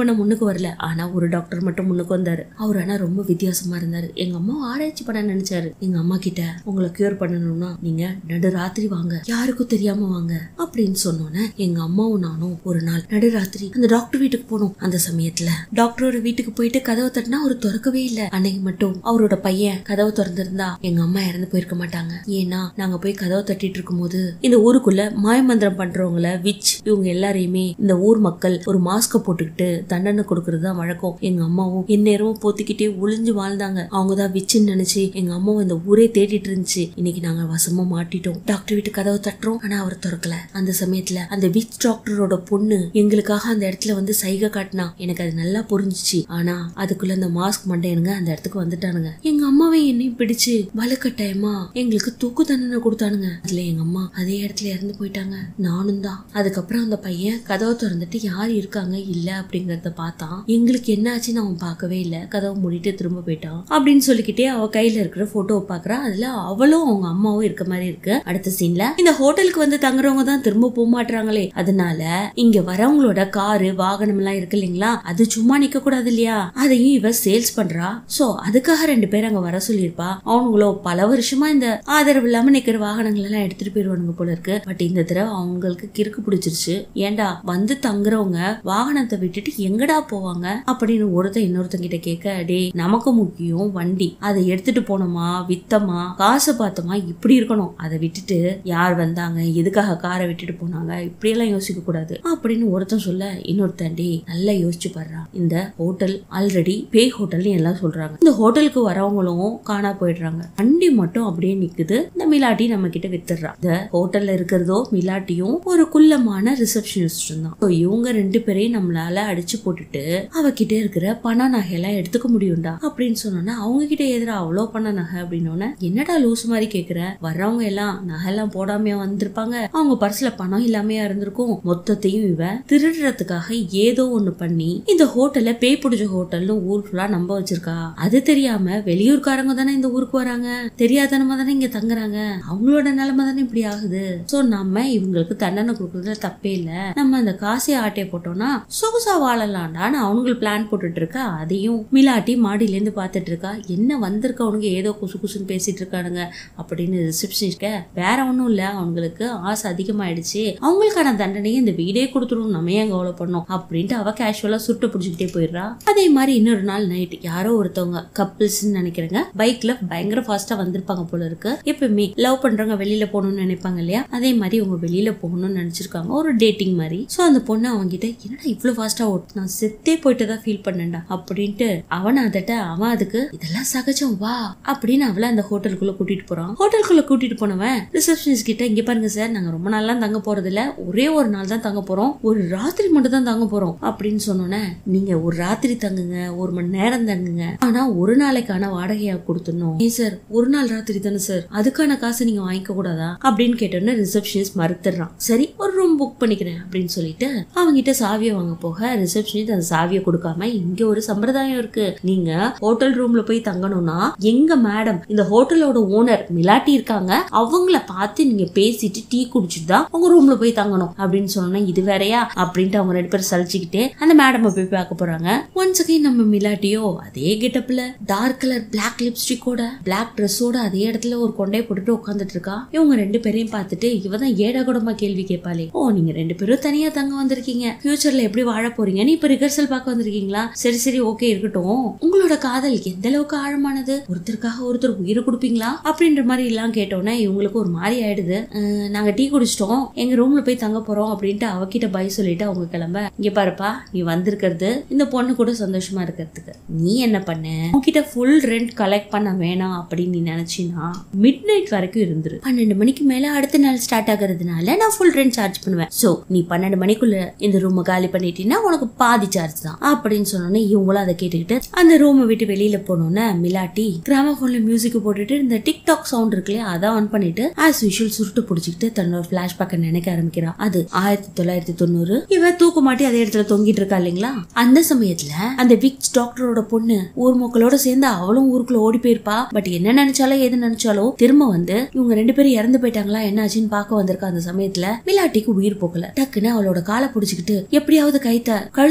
[SPEAKER 1] வரல ஆனா ஒரு டாக்டர் மட்டும் முன்னுக்கு வந்தாரு அவர் ஆனா ரொம்ப வித்தியாசமா இருந்தாரு எங்க அம்மா ஆராய்ச்சி பண்ண நினைச்சாரு எங்க அம்மா கிட்ட உங்களை கியூர் பண்ணணும்னா நீங்க நடு ராத்திரி வாங்க யாருக்கும் தெரியாம வாங்க அப்படின்னு சொன்னோன்னே எங்க அம்மாவும் நானும் ஒரு நாள் நடு ராத்திரி அந்த டாக்டர் வீட்டுக்கு போனோம் அந்த சமயத்துல டாக்டரோட வீட்டுக்கு போயிட்டு கதவை தட்டினா அவர் திறக்கவே இல்ல அன்னைக்கு மட்டும் அவரோட பையன் கதவை திறந்திருந்தா எங்க அம்மா இறந்து போயிருக்க மாட்டாங்க ஏன்னா நாங்க போய் கதவை தட்டிட்டு இருக்கும்போது இந்த ஊருக்குள்ள மாயமந்திரம் பண்றவங்கள விச் இவங்க எல்லாரையுமே இந்த ஊர் மக்கள் ஒரு மாஸ்க போட்டுக்கிட்டு தண்டனை கொடுக்கறது தான் வழக்கம் எங்க அம்மாவும் எந்நேரமும் போத்திக்கிட்டே ஒளிஞ்சு வாழ்ந்தாங்க அவங்க தான் விச்சுன்னு நினைச்சு எங்க அம்மாவும் இந்த ஊரே தேடிட்டு இருந்துச்சு இன்னைக்கு நாங்க வசமா மாட்டிட்டோம் டாக்டர் வீட்டு கதவை தட்டுறோம் ஆனா அவர் திறக்கல அந்த சமயத்துல அந்த விச் டாக்டரோட பொண்ணு எங்களுக்காக அந்த இடத்துல வந்து சைகை காட்டினா எனக்கு அது நல்லா புரிஞ்சுச்சு ஆனா அதுக்குள்ள அந்த மாஸ்க் மண்டையனுங்க அந்த இடத்துக்கு வந்துட்டானுங்க எங்க அம்மாவை என்னையும் பிடிச்சு வலுக்கட்டாயமா எங்களுக்கு தூக்கு தண்டனை கொடுத்தானுங்க அதுல எங்க அம்மா அதே இடத்துல இறந்து போயிட்டாங்க நானும் தான் அதுக்கப்புறம் அந்த பையன் கதவை திறந்துட்டு யார் இருக்காங்க இல்ல அப்படிங்கறத பார்த்தான் எங்களுக்கு என்ன ஆச்சுன்னு அவன் பார்க்கவே இல்ல கதவை மூடிட்டு திரும்ப போயிட்டான் அப்படின்னு சொல்லிக்கிட்டே அவ கையில இருக்கிற போட்டோவை பாக்குறா அதுல அவளும் அவங்க அம்மாவும் இருக்க மாதிரி இருக்கு அடுத்த சீன்ல இந்த ஹோட்டலுக்கு வந்து தங்குறவங்க தான் திரும்ப போக மாட்டாங்களே அதனால இங்க வரவங்களோட காரு வாகனம் எல்லாம் இருக்கு இல்லைங்களா அது சும்மா நிக்க கூடாது இல்லையா அதையும் இவ சேல்ஸ் பண்றா சோ அதுக்காக ரெண்டு பேர் அங்க வர சொல்லியிருப்பா அவனுங்களோ பல வருஷமா இந்த ஆதரவு இல்லாம நிக்கிற வாகனங்கள் எல்லாம் எடுத்துட்டு போயிருவானுங்க போல இருக்கு பட் இந்த தடவை அவங்களுக்கு கிறுக்கு பிடிச்சிருச்சு ஏன்டா வந்து தங்குறவங்க வாகனத்தை விட்டுட்டு எங்கடா போவாங்க அப்படின்னு ஒருத்தன் இன்னொருத்தன் கிட்ட கேட்க டேய் நமக்கு முக்கியம் வண்டி அதை எடுத்துட்டு போனோமா வித்தமா காசை பார்த்தோமா இப்படி இருக்கணும் அதை விட்டுட்டு யார் வந்தாங்க எதுக்காக காரை விட்டுட்டு போனாங்க இப்படியெல்லாம் யோசிக்க கூடாது அப்படின்னு ஒருத்தன் சொல்ல இன்னொருத்தன் டேய் நல்லா யோசிச்சு பாடுறா இந்த ஹோட்டல் ஆல்ரெடி பேய் ஹோட்டல்னு எல்லாம் சொல்றாங்க இந்த ஹோட்டலுக்கு வரவங்களும் காணா போயிடுறாங்க வண்டி மட்டும் அப்படியே நிக்குது இந்த மிலாட்டி நம்ம கிட்ட வித்துடுறா இந்த ஹோட்டல்ல இருக்கிறதோ மிலாட்டியும் ஒரு குள்ளமான ரிசப்ஷனிஸ்ட் தான் So, இவங்க ரெண்டு பேரையும் நம்மளால அடிச்சு போட்டுட்டு அவகிட்ட இருக்கிற பண நகையெல்லாம் எடுத்துக்க முடியும்டா அப்படின்னு சொன்னோன்னா அவங்க கிட்ட எதிரா அவ்வளோ பண நகை அப்படின்னோடனே என்னடா லூஸ் மாதிரி கேக்குற வர்றவங்க எல்லாம் நகை எல்லாம் போடாமையா வந்திருப்பாங்க அவங்க பர்ஸ்ல பணம் இல்லாமையா இருந்திருக்கும் மொத்தத்தையும் இவ திருடுறதுக்காக ஏதோ ஒண்ணு பண்ணி இந்த ஹோட்டல்ல பேய் பிடிச்ச ஹோட்டல்னு ஊர் ஃபுல்லா நம்ப வச்சிருக்கா அது தெரியாம வெளியூர்காரங்க தானே இந்த ஊருக்கு வராங்க தெரியாதனமா தானே இங்க தங்குறாங்க அவங்களோட நிலைமை தானே இப்படி ஆகுது சோ நம்ம இவங்களுக்கு தண்டனை கொடுக்கறதுல தப்பே இல்ல நம்ம அந்த காசை ஆட்டைய போட்டோம்னா சொகுசா வாழலாம்டான்னு அவனுங்களுக்கு பிளான் போட்டுட்டு இருக்கா அதையும் மிலாட்டி மாடியில இருந்து பாத்துட்டு இருக்கா என்ன வந்திருக்கவனுங்க ஏதோ குசு குசுன்னு பேசிட்டு இருக்கானுங்க அப்படின்னு ரிசப்ஷனிஸ்ட வேற ஒண்ணும் இல்ல அவங்களுக்கு ஆசை அதிகமாயிடுச்சு அவங்களுக்கான தண்டனையை இந்த வீடே கொடுத்துரும் நம்ம ஏன் கவலை பண்ணோம் அப்படின்ட்டு அவ கேஷுவலா சுட்டு பிடிச்சிக்கிட்டே போயிடுறா அதே மாதிரி இன்னொரு நாள் நைட் யாரோ ஒருத்தவங்க கப்பிள்ஸ் நினைக்கிறேங்க பைக்ல பயங்கர ஃபாஸ்டா வந்திருப்பாங்க போல இருக்கு எப்பவுமே லவ் பண்றவங்க வெளியில போகணும்னு நினைப்பாங்க இல்லையா அதே மாதிரி இவங்க வெளியில போகணும்னு நினைச்சிருக்காங்க ஒரு டேட்டிங் மாதிரி சோ அந்த பொண்ணு அவங்க கிட்ட என்னடா இவ்வளவு ஃபாஸ்டா ஓட்டு நான் செத்தே போயிட்டு தான் ஃபீல் பண்ணேன்டா அப்படின்ட்டு அவன் அதட்ட அவன் அதுக்கு இதெல்லாம் சகஜம் வா அப்படின்னு அவளை அந்த ஹோட்டலுக்குள்ள கூட்டிட்டு போறான் ஹோட்டலுக்குள்ள கூட்டிட்டு போனவன் ரிசப்ஷனிஸ்ட் கிட்ட இங்க பாருங்க சார் நாங்க ரொம்ப நாள்லாம் தங்க போறது இல்ல ஒரே ஒரு நாள் தான் தங்க போறோம் ஒரு ராத்திரி மட்டும் தான் தங்க போறோம் அப்படின்னு சொன்னோன்னே நீங்க ஒரு ராத்திரி தங்குங்க ஒரு மணி நேரம் தங்குங்க ஆனா ஒரு நாளைக்கான வாடகையா கொடுத்துடணும் ஏன் சார் ஒரு நாள் ராத்திரி தானே சார் அதுக்கான காசு நீங்க வாங்கிக்க கூடாதா அப்படின்னு கேட்டோன்னே ரிசப்ஷனிஸ்ட் மறுத்துறான் சரி ஒரு ரூம் புக் பண்ணிக்கிறேன் அப்படின்னு சொல்லிட்டு அவங்கிட்ட சாவியை வாங்க போக ரிசப்ஷனிஸ்ட் அந்த சாவியை கொடுக்காம இங்க ஒரு சம்பிரதாயம் இருக்கு நீங்க ஹோட்டல் ரூம்ல போய் தங்கணும்னா எங்க மேடம் இந்த ஹோட்டலோட ஓனர் மிலாட்டி இருக்காங்க அவங்கள பார்த்து நீங்க பேசிட்டு டீ குடிச்சிட்டு தான் உங்க ரூம்ல போய் தங்கணும் அப்படின்னு சொன்னா இது வேறயா அப்படின்ட்டு அவங்க ரெண்டு பேரும் சலிச்சுக்கிட்டு அந்த மேடம் போய் பார்க்க போறாங்க ஒன்ஸ் அகைன் நம்ம மிலாட்டியோ அதே கெட்டப்ல டார்க் கலர் பிளாக் லிப்ஸ்டிக்கோட பிளாக் ட்ரெஸ்ஸோட அதே இடத்துல ஒரு கொண்டையை போட்டுட்டு உட்காந்துட்டு இருக்கா இவங்க ரெண்டு பேரையும் பார்த்துட்டு இவ தான் ஏடா கூடமா கேள்வி கேட்பாளே ஓ நீங்க ரெண்டு பேரும் தனியா தங்க வந்திருக்கீங்க ஃபியூச்சர்ல எப்படி வாழ போறீங்கன்னு இப்ப ரிஹர்சல் பார்க்க வந்திருக்கீங்களா சரி சரி ஓகே இருக்கட்டும் உங்களோட காதல் எந்த அளவுக்கு ஆழமானது ஒருத்தருக்காக ஒருத்தர் உயிரை கொடுப்பீங்களா அப்படின்ற மாதிரி எல்லாம் கேட்டோன்னே இவங்களுக்கு ஒரு மாதிரி ஆயிடுது அஹ், நாங்க டீ குடிச்சிட்டோம் எங்க ரூம்ல போய் தங்க போறோம் அப்படின்ட்டு அவகிட்ட பை சொல்லிட்டு அவங்க கிளம்ப இங்க பாருப்பா நீ வந்திருக்கிறது இந்த பொண்ணு கூட சந்தோஷமா இருக்கிறதுக்கு நீ என்ன பண்ண உன்கிட்ட ஃபுல் ரெண்ட் கலெக்ட் பண்ண வேணாம் அப்படின்னு நீ நினைச்சினா மிட் நைட் வரைக்கும் இருந்துரு பன்னெண்டு மணிக்கு மேல அடுத்த நாள் ஸ்டார்ட் ஆகுறதுனால நான் ஃபுல் ரெண்ட் சார்ஜ் பண்ணுவேன் சோ நீ பன்னெண்டு மணிக்குள்ள இந்த ரூமை காலி பண்ணிட்டீங்கன்னா உனக்கு பாதி சார்ஜ் தான் அப்படின்னு சொன்னோன்னே இவங்களும் அதை கேட்டுக்கிட்டு அந்த ரூமை விட்டு வெளியில போனோன்னே மிலாட்டி கிராமபோன்ல மியூசிக் போட்டுட்டு இந்த டிக்டாக் சவுண்ட் இருக்கு இல்லையா அதை ஆன் பண்ணிட்டு ஆஸ் யூஷுவல் சுருட்டு பிடிச்சிக்கிட்டு தன்னோட பிளாஷ்பேக்கை நினைக்க ஆரம்பிக்கிறா அது ஆயிரத்தி தொள்ளாயிரத்தி தொண்ணூறு இவ தூக்கு மாட்டி அதே இடத்துல தொங்கிட்டு இருக்கா இல்லைங்களா அந்த சமயத்துல அந்த விக்ஸ் டாக்டரோட பொண்ணு ஊர் மக்களோட சேர்ந்து அவளும் ஊருக்குள்ள ஓடி போயிருப்பா பட் என்ன நினைச்சாலோ எது நினைச்சாலோ திரும்ப வந்து இவங்க ரெண்டு பேரும் இறந்து போயிட்டாங்களா என்ன ஆச்சுன்னு பார்க்க வந்திருக்கா அந்த சமயத்துல மிலாட்டிக்கு உயிர் போகல டக்குன்னு அவளோட காலை புடிச்சுக்கிட்டு எப்படியாவது கைத்த கழுத்துல இருந்து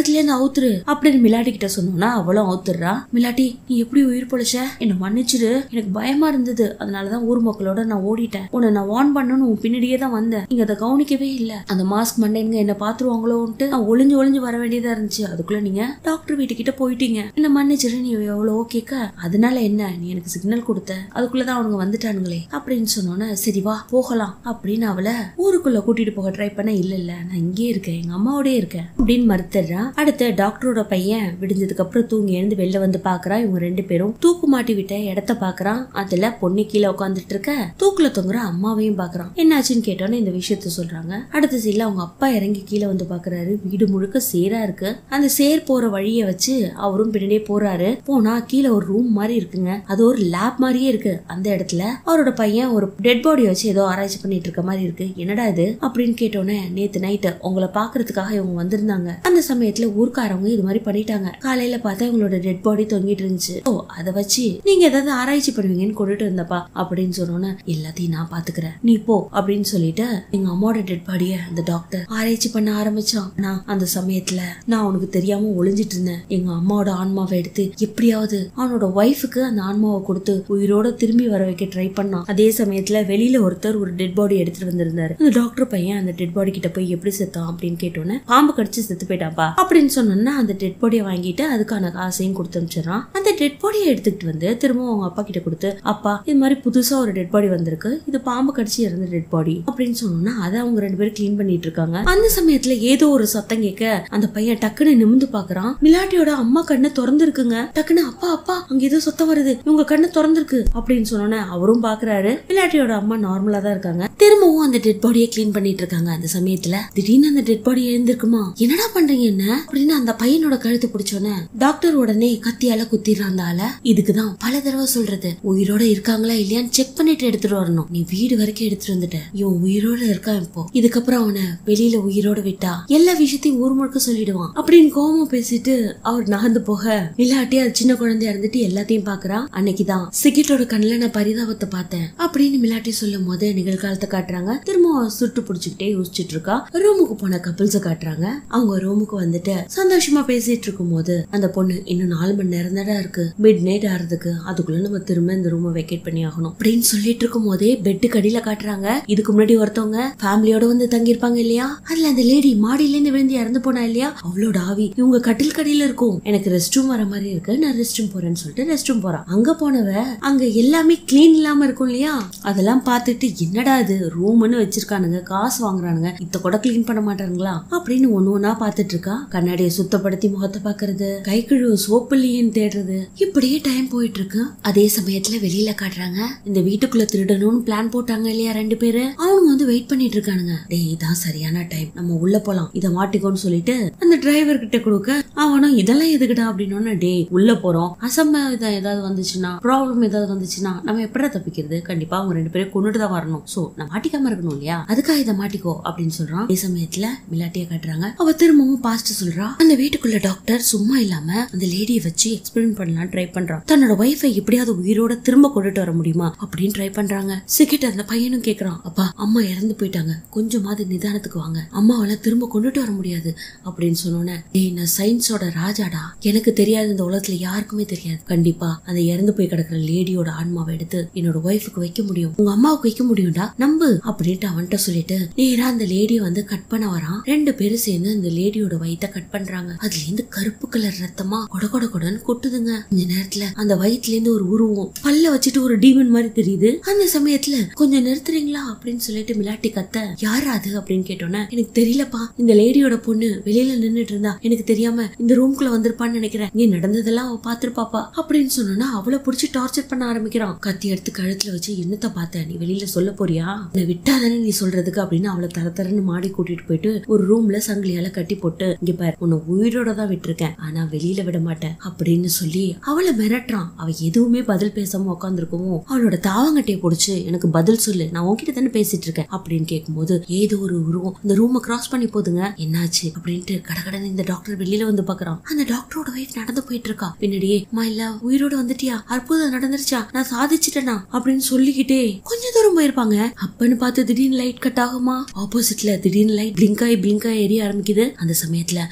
[SPEAKER 1] அவுத்துரு அப்படின்னு மிலாட்டி கிட்ட சொன்னோம்னா அவளும் அவுத்துடுறா மிலாட்டி நீ எப்படி உயிர் பொழைச்ச என்ன மன்னிச்சிரு எனக்கு பயமா இருந்தது அதனாலதான் ஊர் மக்களோட நான் ஓடிட்டேன் உன்னை நான் வார்ன் பண்ணணும் உன் பின்னாடியே தான் வந்தேன் நீங்க அதை கவனிக்கவே இல்ல அந்த மாஸ்க் மண்டைங்க என்ன பாத்துருவாங்களோன்ட்டு நான் ஒளிஞ்சு ஒளிஞ்சு வர வேண்டியதா இருந்துச்சு அதுக்குள்ள நீங்க டாக்டர் வீட்டுக்கிட்ட போயிட்டீங்க என்ன மன்னிச்சிரு நீ எவ்வளவோ கேட்க அதனால என்ன நீ எனக்கு சிக்னல் கொடுத்த அதுக்குள்ளதான் அவனுங்க வந்துட்டானுங்களே அப்படின்னு சொன்னோன்னே சரி வா போகலாம் அப்படின்னு அவளை ஊருக்குள்ள கூட்டிட்டு போக ட்ரை பண்ண இல்ல இல்ல நான் இங்கே இருக்கேன் எங்க அம்மாவோடே இருக்கேன் அப்படின்னு மறுத்துறான் அடுத்து டாக்டரோட பையன் விடிஞ்சதுக்கு அப்புறம் தூங்கி எழுந்து வெளில வந்து பாக்குறான் இவங்க ரெண்டு பேரும் தூக்கு மாட்டி விட்ட இடத்த பாக்குறான் அதுல பொண்ணு கீழே உட்காந்துட்டு இருக்க தூக்குல தொங்குற அம்மாவையும் பாக்குறான் என்னாச்சுன்னு கேட்டோன்னே இந்த விஷயத்த சொல்றாங்க அடுத்த சீல அவங்க அப்பா இறங்கி கீழே வந்து பாக்குறாரு வீடு முழுக்க சேரா இருக்கு அந்த சேர் போற வழிய வச்சு அவரும் பின்னாடியே போறாரு போனா கீழே ஒரு ரூம் மாதிரி இருக்குங்க அது ஒரு லேப் மாதிரியே இருக்கு அந்த இடத்துல அவரோட பையன் ஒரு டெட் பாடியை வச்சு ஏதோ ஆராய்ச்சி பண்ணிட்டு இருக்க மாதிரி இருக்கு என்னடா இது அப்படின்னு கேட்டோன்னே நேத்து நைட்டு உங்களை பாக்குறதுக்காக இவங்க வந்திருந்தாங்க அந்த சமயத்துல ஊர்க்காரவங்க இது மாதிரி பண்ணிட்டாங்க காலையில பார்த்தா இவங்களோட டெட் பாடி தொங்கிட்டு இருந்துச்சு ஓ அதை வச்சு நீங்க ஏதாவது ஆராய்ச்சி பண்ணுவீங்கன்னு கொண்டுட்டு வந்தப்பா அப்படின்னு சொன்னோன்னே எல்லாத்தையும் நான் பாத்துக்கிறேன் நீ போ அப்படின்னு சொல்லிட்டு எங்க அம்மாவோட டெட் பாடிய அந்த டாக்டர் ஆராய்ச்சி பண்ண ஆரம்பிச்சான் நான் அந்த சமயத்துல நான் அவனுக்கு தெரியாம ஒளிஞ்சிட்டு இருந்தேன் எங்க அம்மாவோட ஆன்மாவை எடுத்து எப்படியாவது அவனோட ஒய்ஃபுக்கு அந்த ஆன்மாவை கொடுத்து உயிரோட திரும்பி வர வைக்க ட்ரை பண்ணான் அதே சமயத்துல வெளியில ஒருத்தர் ஒரு டெட் பாடி எடுத்துட்டு வந்திருந்தாரு அந்த டாக்டர் பையன் அந்த டெட் பாடி கிட்ட போய் எப்படி செத்தான் அப்படின்னு கேட்டோன்னே பாம்பு கடிச்சு செத்து போயிட்டாப்பா அப்படின்னு சொன்னோன்னா அந்த டெட் பாடியை வாங்கிட்டு அதுக்கான காசையும் கொடுத்து அனுப்பிச்சிடறான் அந்த டெட் பாடியை எடுத்துக்கிட்டு வந்து திரும்ப அவங்க அப்பா கிட்ட கொடுத்து அப்பா இது மாதிரி புதுசா ஒரு டெட் பாடி வந்திருக்கு இது பாம்பு கடிச்சு இறந்த டெட் பாடி அப்படின்னு சொன்னோம்னா அதை அவங்க ரெண்டு பேரும் க்ளீன் பண்ணிட்டு இருக்காங்க அந்த சமயத்துல ஏதோ ஒரு சத்தம் கேட்க அந்த பையன் டக்குன்னு நிமிந்து பாக்குறான் மிலாட்டியோட அம்மா கண்ணு திறந்திருக்குங்க டக்குன்னு அப்பா அப்பா அங்க ஏதோ சத்தம் வருது இவங்க கண்ணு திறந்திருக்கு அப்படின்னு சொன்னோன்னே அவரும் பாக்குறாரு மிலாட்டியோட அம்மா நார்மலா தான் இருக்காங்க திரும்பவும் அந்த டெட் பாடியை க்ளீன் பண்ணிட்டு இருக்காங்க அந்த சமயத்துல திடீர்னு அந்த டெட் பாடி எழுந்திருக்குமா என்னடா பண்றீங்க என்ன அப்படின்னு அந்த பையனோட கழுத்து பிடிச்சோன்னே டாக்டர் உடனே கத்தியால குத்திடுறான் அந்த ஆளை இதுக்குதான் பல தடவை சொல்றது உயிரோட இருக்காங்களா இல்லையான்னு செக் பண்ணிட்டு எடுத்துட்டு வரணும் நீ வீடு வரைக்கும் எடுத்துட்டு வந்துட்ட இவன் உயிரோட இருக்கான் இப்போ இதுக்கப்புறம் அவனை வெளியில உயிரோட விட்டா எல்லா விஷயத்தையும் ஊர் முழுக்க சொல்லிடுவான் அப்படின்னு கோவமா பேசிட்டு அவர் நகர்ந்து போக இல்லாட்டி அது சின்ன குழந்தையா இருந்துட்டு எல்லாத்தையும் பாக்குறான் அன்னைக்குதான் சிகிட்டோட கண்ணுல நான் பரிதாபத்தை பார்த்தேன் அப்படின்னு மிலாட்டி சொல்லும் போது நிகழ்காலத்தை காட்டுறாங்க திரும்ப அவ சுட்டு பிடிச்சுக்கிட்டே யோசிச்சுட்டு இருக்கா ரூமுக்கு போன கப்பிள்ஸ காட்டுறாங்க அவங்க ரூமுக்கு வந்துட்டு சந்தோஷமா பேசிட்டு இருக்கும் போது அந்த பொண்ணு இன்னும் நாலு மணி நேரம் தான் இருக்கு மிட் நைட் ஆறதுக்கு அதுக்குள்ள நம்ம திரும்ப இந்த ரூமை வெக்கேட் பண்ணி ஆகணும் அப்படின்னு சொல்லிட்டு இருக்கும் போதே பெட்டு கடியில காட்டுறாங்க இதுக்கு முன்னாடி ஒருத்தவங்க ஃபேமிலியோட வந்து தங்கி இருப்பாங்க இல்லையா அதுல அந்த லேடி மாடியில இருந்து விழுந்து இறந்து போனா இல்லையா அவளோட ஆவி இவங்க கட்டில் கடியில இருக்கும் எனக்கு ரெஸ்ட் ரூம் வர மாதிரி இருக்கு நான் ரெஸ்ட் ரூம் போறேன்னு சொல்லிட்டு ரெஸ்ட் ரூம் போறான் அங்க போனவ அங்க எல்லாமே கிளீன் இல்லாம இருக்கும் இல்லையா அதெல்லாம் பார்த்துட்டு என்னடா இது ரூம்னு வச்சிருக்கானுங்க காசு வாங்குறானுங்க இத கூட கிளீன் பண்ண மாட்டானுங்களா அப்படின்னு ஒண்ணு ஒண்ணா பார்த்துட்டு இருக்கா கண்ணாடியை சுத்தப்படுத்தி முகத்தை பாக்குறது கை கழுவு சோப்பு இல்லையேன்னு தேடுறது இப்படியே டைம் போயிட்டு இருக்கு அதே சமயத்துல வெளியில காட்டுறாங்க இந்த வீட்டுக்குள்ள திருடணும்னு பிளான் போட்டாங்க இல்லையா ரெண்டு பேரு அவங்க வந்து வெயிட் பண்ணிட்டு இருக்கானுங்க டேய் இதான் சரியான டைம் நம்ம உள்ள போலாம் இத மாட்டிக்கோன்னு சொல்லிட்டு அந்த டிரைவர் கிட்ட கொடுக்க அவனும் இதெல்லாம் எதுக்குடா அப்படின்னு டேய் உள்ள போறோம் அசம்பாவிதம் ஏதாவது வந்துச்சுன்னா ப்ராப்ளம் ஏதாவது வந்துச்சுன்னா நம்ம எப்படா தப்பிக்கிறது கண்டிப்பா அவங்க ரெண்டு பேரும் கொண்டுட்டு தான் வரணும் சோ நான் மாட்டிக்காம இருக்கணும் இல்லையா அதுக்காக இதை மாட்டிக்கோ அப்படின்னு சொல்றான் அதே சமயத்துல மிலாட்டிய காட்டுறாங்க அவ திரும்பவும் பாஸ்ட் சொல்றா அந்த வீட்டுக்குள்ள டாக்டர் சும்மா இல்லாம அந்த லேடியை வச்சு எக்ஸ்பெரிமெண்ட் பண்ணலாம் ட்ரை பண்றான் தன்னோட ஒய்ஃபை எப்படியாவது உயிரோட திரும்ப கொண்டுட்டு வர முடியுமா அப்படின்னு ட்ரை பண்றாங்க சிக்கிட்ட அந்த பையனும் கேக்குறான் அப்பா அம்மா இறந்து போயிட்டாங்க கொஞ்சமாவது நிதானத்துக்கு வாங்க அம்மாவால திரும்ப கொண்டுட்டு வர முடியாது அப்படின்னு சொன்னோன்னே டேய் நான் சயின்ஸோட ராஜாடா எனக்கு தெரியாது இந்த உலகத்துல யாருக்குமே தெரியாது கண்டிப்பா அந்த இறந்து போய் கிடக்குற லேடியோட ஆன்மாவை எடுத்து என்னோட ஒய்ஃபுக்கு வைக்க முடியும் உங்க அம்மாவுக்கு வைக்க முடியும்டா நம்பு அப்படின்ட்டு அவன்கிட்ட சொல்லிட்டு நேரா அந்த லேடியை வந்து கட் பண்ண வரான் ரெண்டு பேரும் சேர்ந்து அந்த லேடியோட வயித்தை கட் பண்றாங்க அதுல இருந்து கருப்பு கலர் ரத்தமா கொட கொட கொடன்னு கொட்டுதுங்க இந்த நேரத்துல அந்த வயித்துல இருந்து ஒரு உருவம் பல்ல வச்சுட்டு ஒரு டீமன் மாதிரி தெரியுது அந்த சமயத்துல கொஞ்சம் நிறுத்துறீங்களா அப்படின்னு சொல்லிட்டு மிலாட்டி கத்த யார் அது அப்படின்னு கேட்டோன்னே எனக்கு தெரியலப்பா இந்த லேடியோட பொண்ணு வெளியில நின்னுட்டு இருந்தா எனக்கு தெரியாம இந்த ரூம்குள்ள வந்திருப்பான்னு நினைக்கிறேன் இங்க நடந்ததெல்லாம் அவ பாத்திருப்பாப்பா அப்படின்னு சொன்னா அவளை புடிச்சு டார்ச்சர் பண்ண ஆரம்பிக்கிறான் கத்தி எடுத்து கழுத்துல வச்சு என்னத்த பார்த்த நீ வெளியில சொல்ல போறியா என்னை விட்டாதானே நீ சொல்றதுக்கு அப்படின்னு அவளை தர தரன்னு மாடி கூட்டிட்டு போயிட்டு ஒரு ரூம்ல சங்கிலியால கட்டி போட்டு இங்க பாரு உன்னை உயிரோட தான் விட்டுருக்கேன் ஆனா வெளியில விட மாட்டேன் அப்படின்னு சொல்லி அவளை மிரட்டுறான் அவ எதுவுமே பதில் பேசாம உட்காந்துருக்கவும் அவளோட தாவங்கட்டையை பிடிச்சு எனக்கு பதில் சொல்லு நான் உன்கிட்ட தானே பேசிட்டு இருக்கேன் அப்படின்னு கேட்கும்போது ஏதோ ஒரு உருவம் இந்த ரூமை கிராஸ் பண்ணி போதுங்க என்னாச்சு அப்படின்ட்டு கடகடன்னு இந்த டாக்டர் வெளியில வந்து பாக்குறான் அந்த டாக்டரோட ஒய்ஃப் நடந்து போயிட்டு இருக்கா பின்னாடியே அம்மா இல்ல உயிரோட வந்துட்டியா அற்புதம் நடந்துருச்சா நான் சாதிச்சிட்டேனா அப்படின்னு சொல்லிக்கிட்டே கொஞ்ச தூரம் போயிருப்பாங்க அப்பன்னு பார்த்து திடீர்னு லைட் கட் ஆகுமா ஆப்போசிட்ல திடீர்னு லைட் பிளிங்க் ஆகி பிளிங்க் ஆகி எரிய ஆரம்பிக்குது அந்த சமயத்துல ஒரு கரு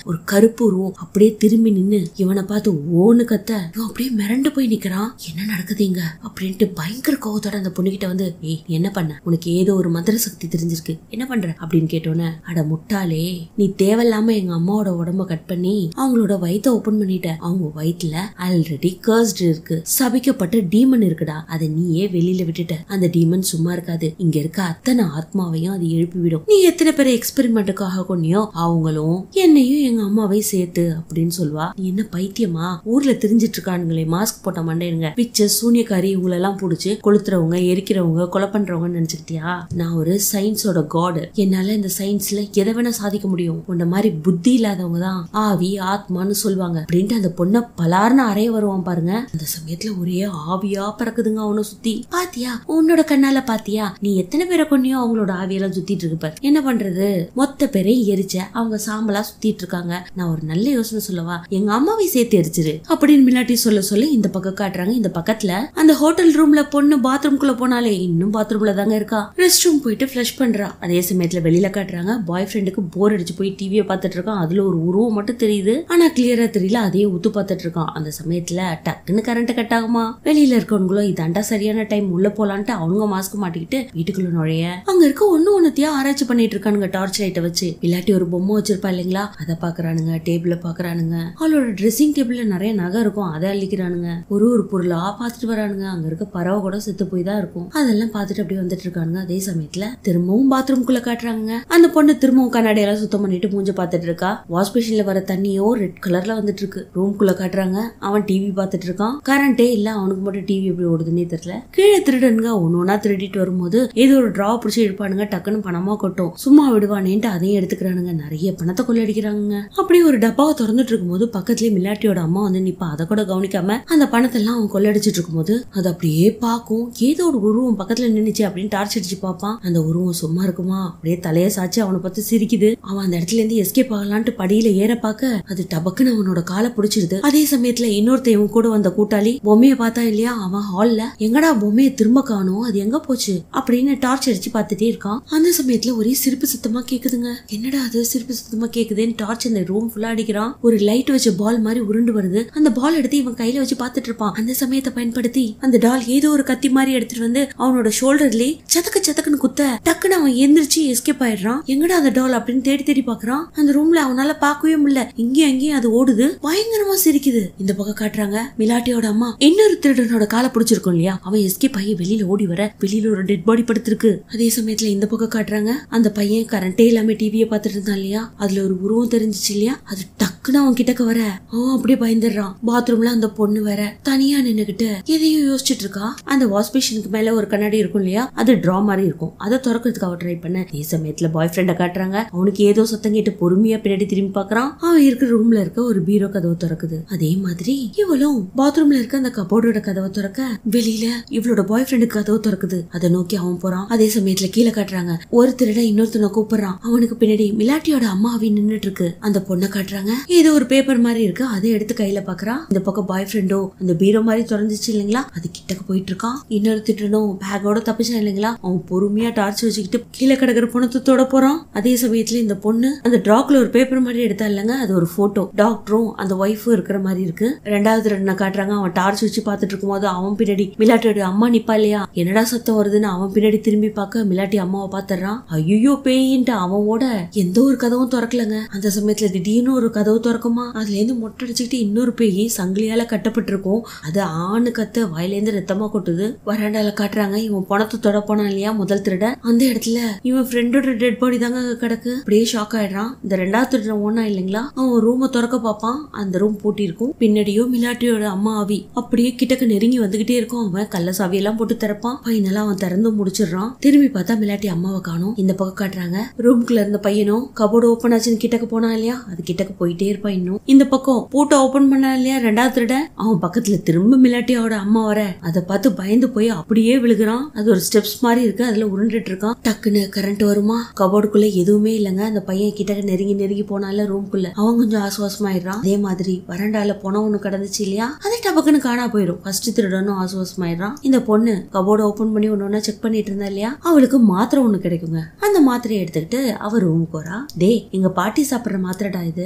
[SPEAKER 1] கருப்பு உருவம் அப்படியே திரும்பி நின்னு இவனை பார்த்து ஓன்னு கத்த இவன் அப்படியே மிரண்டு போய் நிக்கிறான் என்ன நடக்குதுங்க அப்படின்ட்டு பயங்கர கோவத்தோட அந்த பொண்ணுகிட்ட வந்து ஏய் நீ என்ன பண்ண உனக்கு ஏதோ ஒரு மந்திர சக்தி தெரிஞ்சிருக்கு என்ன பண்ற அப்படின்னு கேட்டோன்னே அட முட்டாளே நீ தேவையில்லாம எங்க அம்மாவோட உடம்ப கட் பண்ணி அவங்களோட வயித்தை ஓபன் பண்ணிட்ட அவங்க வயித்துல ஆல்ரெடி கர்ஸ்ட் இருக்கு சபிக்கப்பட்ட டீமன் இருக்குடா அதை நீயே வெளியில விட்டுட்ட அந்த டீமன் சும்மா இருக்காது இங்க இருக்க அத்தனை ஆத்மாவையும் அது எழுப்பி விடும் நீ எத்தனை பேரை எக்ஸ்பெரிமெண்ட்டுக்காக கொன்னியோ அவங்களும் என்னையும் எங்க அம்மாவையும் சேர்த்து அப்படின்னு சொல்வா நீ என்ன பைத்தியமா ஊர்ல தெரிஞ்சிட்டு இருக்கானுங்களே மாஸ்க் போட்ட மண்டையுங்க பிச்சை சூனியக்காரி இவங்களை எல்லாம் புடிச்சு கொளுத்துறவங்க எரிக்கிறவங்க கொலை பண்றவங்கன்னு நினைச்சுக்கிட்டியா நான் ஒரு சயின்ஸோட காடு என்னால இந்த சயின்ஸ்ல எதை வேணா சாதிக்க முடியும் உன்ன மாதிரி புத்தி இல்லாதவங்க தான் ஆவி ஆத்மான்னு சொல்லுவாங்க அப்படின்ட்டு அந்த பொண்ணை பலார்னு அறைய வருவான் பாருங்க அந்த சமயத்துல ஒரே ஆவியா பறக்குதுங்க அவனை சுத்தி பாத்தியா உன்னோட கண்ணால பாத்தியா நீ எத்தனை பேரை கொன்னியோ அவங்களோட ஆவியெல்லாம் சுத்திட்டு இருக்கு பாரு என்ன பண்றது மொத்த பேரையும் எரிச்ச அவங்க சாம்பலா சுத்திட்டு இருக்காங்க நான் ஒரு நல்ல யோசனை சொல்லவா எங்க அம்மாவை சேர்த்து எரிச்சிரு அப்படின்னு மிலாட்டி சொல்ல சொல்ல இந்த பக்கம் காட்டுறாங்க இந்த பக்கத்துல அந்த ஹோட்டல் ரூம்ல பொண்ணு பாத்ரூம்குள்ள போனாலே இன்னும் பாத்ரூம்ல தாங்க இருக்கா ரெஸ்ட் ரூம் போயிட்டு ஃபிளஷ் பண்றா அதே சமயத்துல வெளியில காட்டுறாங்க பாய் ஃப்ரெண்டுக்கு போர் அடிச்சு போய் டிவியை பார்த்துட்டு இருக்கான் அதுல ஒரு உருவம் மட்டும் தெரியுது ஆனா கிளியரா தெரியல அதையே உத்து பார்த்துட்டு இருக்கான் அந்த சமயத்துல டக்குன்னு கரண்ட் கட் ஆகுமா வெளியில இருக்கவங்களும் இதாண்டா சரியான டைம் உள்ள போலான்ட்டு அவங்க மாஸ்க் மாட்டிக்கிட்டு வீட்டுக்குள்ள நுழைய அங்க இருக்க ஒண்ணு ஒண்ணுத்தையா ஆராய்ச்சி பண்ணிட்டு இருக்கானுங்க டார்ச் லைட்டை வச்சு இல்லாட்டி ஒரு பொம்மை வச்சிருப்பா இல்லைங்களா அதை பாக்குறானுங்க டேபிள பாக்குறானுங்க அவளோட ட்ரெஸ்ஸிங் டேபிள்ல நிறைய நகை இருக்கும் அதை அள்ளிக்கிறானுங்க ஒரு ஒரு பொருளா பார்த்துட்டு வரானுங்க அங்க இருக்க பறவை கூட செத்து போய் தான் இருக்கும் அதெல்லாம் பார்த்துட்டு அப்படியே வந்துட்டு இருக்கானுங்க அதே சமயத்துல திரும்பவும் பாத்ரூம்குள்ள காட்டுறாங்க அந்த பொண்ணு திரும்பவும் கண்ணாடியெல்லாம் சுத்தம் பண்ணிட்டு மூஞ்ச பார்த்துட்டு இருக்கா வாஷ் மிஷின்ல வர தண்ணியோ ரெட் கலர்ல வந்துட்டு இருக்கு ரூம்குள்ள காட்டுறாங்க அவன் டிவி பார்த்துட்டு இருக்கான் கரண்டே இல்ல அவனுக்கு மட்டும் டிவி எப்படி ஓடுதுன்னே தெரியல கீழே திருடனுங்க ஒன்னு ஒன்னா திருடிட்டு வரும்போது ஏதோ ஒரு டிரா பிடிச்சி இழுப்பானுங்க டக்குன்னு பணமா கொட்டும் சும்மா விடுவானேன்ட்டு அதையும் எடுத்துக்கிறானுங்க நிறைய பணத்தை கொள்ளடிக்கிறாங்க அப்படியே ஒரு டப்பாவை திறந்துட்டு இருக்கும்போது பக்கத்துலயே மில்லாட்டியோட அம்மா வந்து நிப்பா அதை கூட கவனிக்காம அந்த பணத்தை எல்லாம் அவன் கொள்ளடிச்சிட்டு இருக்கும்போது அது அப்படியே பார்க்கும் ஏதோ ஒரு உருவம் பக்கத்துல நின்னுச்சு அப்படின்னு டார்ச் அடிச்சு பார்ப்பான் அந்த உருவம் சும்மா இருக்குமா அப்படியே தலைய சாச்சு அவனை பார்த்து சிரிக்குது அவன் அந்த இடத்துல இருந்து எஸ்கேப் ஆகலான்ட்டு படியில ஏற பார்க்க அது டபக்குன்னு அவனோட காலை பிடிச்சிருது அதே சமயத்துல இன்னொருத்தன் இவன் கூட வந்த கூட்டாளி பொம்மையை பார்த்தா இல்லையா அவன் ஹால்ல எங்கடா பொம்மையை திரும்ப காணோம் அது எங்க போச்சு அப்படின்னு டார்ச் அடிச்சு பார்த்துட்டே இருக்கான் அந்த சமயத்துல ஒரே சிரிப்பு சத்தமா கேக்குதுங்க என்னடா அது சிரிப்பு சத்தமா கேக்குதுன்னு டார்ச் அந்த ரூம் ஃபுல்லா அடிக்கிறான் ஒரு லைட் வச்ச பால் மாதிரி உருண்டு வருது அந்த பால் எடுத்து இவன் கையில வச்சு பார்த்துட்டு இருப்பான் அந்த சமயத்தை பயன்படுத்தி அந்த டால் ஏதோ ஒரு கத்தி மாதிரி எடுத்துட்டு வந்து அவனோட ஷோல்டர்லயே சதக்கு சதக்குன்னு குத்த டக்குன்னு அவன் எந்திரிச்சு எஸ்கேப் ஆயிடுறான் எங்கடா அந்த டால் அப்படின்னு தேடி தேடி பாக்குறான் அந்த ரூம்ல அவனால பார்க்கவே முடியல இங்கேயும் அங்கேயும் அது ஓடுது பயங்கரமா சிரிக்குது இந்த பக்கம் காட்டுறாங்க மிலாட்டியோட அம்மா இன்னொரு திருடனோட காலை பிடிச்சிருக்கும் இல்லையா அவன் எஸ்கேப் ஆகி வெளியில ஓடி வர வெளியில ஒரு டெட் பாடி படுத்திருக்கு அதே சமயத்துல இந்த பக்கம் காட்டுறாங்க அந்த பையன் கரண்டே இல்லாம டிவியை பார்த்துட்டு இருந்தான் இல்லையா அதுல ஒரு உருவம் தெரிஞ்சிச்சு இல்லையா அது டக்குன்னு அவன் கிட்டக்க வர அவன் அப்படியே பயந்துடுறான் பாத்ரூம்ல அந்த பொண்ணு வேற தனியா நின்னுகிட்டு எதையும் யோசிச்சுட்டு இருக்கா அந்த வாஷ் மிஷினுக்கு மேல ஒரு கண்ணாடி இருக்கும் இல்லையா அது டிரா மாதிரி இருக்கும் அதை திறக்கிறதுக்கு அவ ட்ரை பண்ண அதே சமயத்துல பாய் ஃப்ரெண்ட காட்டுறாங்க அவனுக்கு ஏதோ சத்தம் கேட்டு பொறுமையா பின்னாடி திரும்பி பாக்குறான் அவன் இருக்கிற ரூம்ல இருக்க ஒரு பீரோ கதவு திறக்குது அதே மாதிரி இவளும் பாத்ரூம்ல இருக்க அந்த கபோர்டோட கதவை திறக்க வெளியில இவளோட பாய் ஃப்ரெண்டுக்கு கதவு திறக்குது அதை நோக்கி அவன் போறான் அதே சமயத்துல கீழே காட்டுறாங்க ஒரு திருட இன்னொருத்தனை கூப்பிடுறான் அவனுக்கு பின்னாடி மிலாட்டியோட அம்மாவி நின்னுட்டு இருக்கு அந்த பொண்ணை காட்டுறாங்க ஏதோ ஒரு பேப்பர் மாதிரி இருக்கு அதை எடுத்து கையில பாக்குறான் இந்த பக்கம் பாய் ஃப்ரெண்டோ அந்த பீரோ மாதிரி திறந்துச்சு இல்லைங்களா அது கிட்டக்க போயிட்டு இருக்கான் இன்னொரு திட்டனும் பேக்கோட தப்பிச்சான் இல்லைங்களா அவன் பொறுமையா டார்ச் வச்சுக்கிட்டு கீழே கிடக்குற பணத்தை தொட போறான் அதே சமயத்துல இந்த பொண்ணு அந்த டாக்ல ஒரு பேப்பர் மாதிரி எடுத்தா இல்லைங்க அது ஒரு போட்டோ டாக்டரும் அந்த ஒய்ஃபும் இருக்கிற மாதிரி இருக்கு ரெண்டாவது ரெண்டு காட்டுறாங்க அவன் டார்ச் வச்சு பார்த்துட்டு இருக்கும்போது அவன் பின்னாடி மிலாட்டியோட அம்மா நிப்பா இல்லையா என்னடா சத்தம் வருதுன்னு அவன் பின்னாடி திரும்பி பார்க்க மிலாட்டி அம்மாவை பாத்துறான் ஐயோ பேயின்ட்டு அவன் ஓட எந்த ஒரு கதவும் திறக்கலங்க அந்த சமயத்துல திடீர்னு ஒரு கதவு திறக்குமா அதுல இருந்து மொட்டை அடிச்சுக்கிட்டு இன்னொரு பேய் சங்கிலியால கட்டப்பட்டிருக்கும் அது ஆணு கத்த வாயிலேருந்து ரத்தமா கொட்டுது வராண்டால காட்டுறாங்க இவன் பணத்தை தொட போனான் இல்லையா முதல் திருட அந்த இடத்துல இவன் ஃப்ரெண்டோட டெட் பாடி தாங்க அங்க கிடக்கு அப்படியே ஷாக் ஆயிடுறான் இந்த ரெண்டாவது திருடன் ஒண்ணா இல்லைங்களா அவன் ரூமை திறக்க பார்ப்பான் அந்த ரூம் பூட்டி இருக்கும் பின்னாடியோ மிலாட்டியோட அம்மா ஆவி அப்படியே கிட்டக்க நெருங்கி வந்துகிட்டே இருக்கும் அவன் கள்ள சாவியெல்லாம் போட்டு திறப்பான் பையனெல்லாம் அவன் திறந்து முடிச்சிடுறான் திரும்பி பார்த்தா மிலாட்டி அம்மாவை காணும் இந்த பக்கம் காட்டுறாங்க ரூம்குள்ள இருந்த பையனும் கபோர்டு ஓப்பன் ஆச்சுன்னு கிட்டக்க போனா இல்லையா அது கிட்டக்க போயிட்டே இருப்பான் இன்னும் இந்த பக்கம் பூட்டை ஓபன் பண்ணா இல்லையா ரெண்டாவது திருட அவன் பக்கத்துல திரும்ப மிலாட்டியோட அம்மா வர அதை பார்த்து பயந்து போய் அப்படியே விழுகுறான் அது ஒரு ஸ்டெப்ஸ் மாதிரி இருக்கு அதுல உருண்டுட்டு இருக்கான் டக்குன்னு கரண்ட் வருமா கபோர்டுக்குள்ள எதுவுமே இல்லைங்க அந்த பையன் கிட்ட நெருங்கி நெருங்கி போனால ரூம்குள்ள அவன் கொஞ்சம் ஆசுவாசமாயிடுறான் அதே மாதிரி வறண்டால போன ஒண்ணு கிடந்துச்சு இல்லையா அதே டபக்குன்னு காணா போயிடும் ஃபர்ஸ்ட் திருடனும் ஆசுவாசமாயிடுறான் இந்த பொண்ணு கபோர்டு ஓபன் பண்ணி ஒன்னு ஒண்ணா செக் பண்ணிட்டு இருந்தா இல்லையா அவளுக்கு மாத்திரை ஒண்ணு கிடைக்குங்க அந்த மாத்திரையை எடுத்துக்கிட்டு அவ ரூமுக்கு வரா டே எங்க பாட்டி சாப்பிடுற மாத்திரைடா இது இது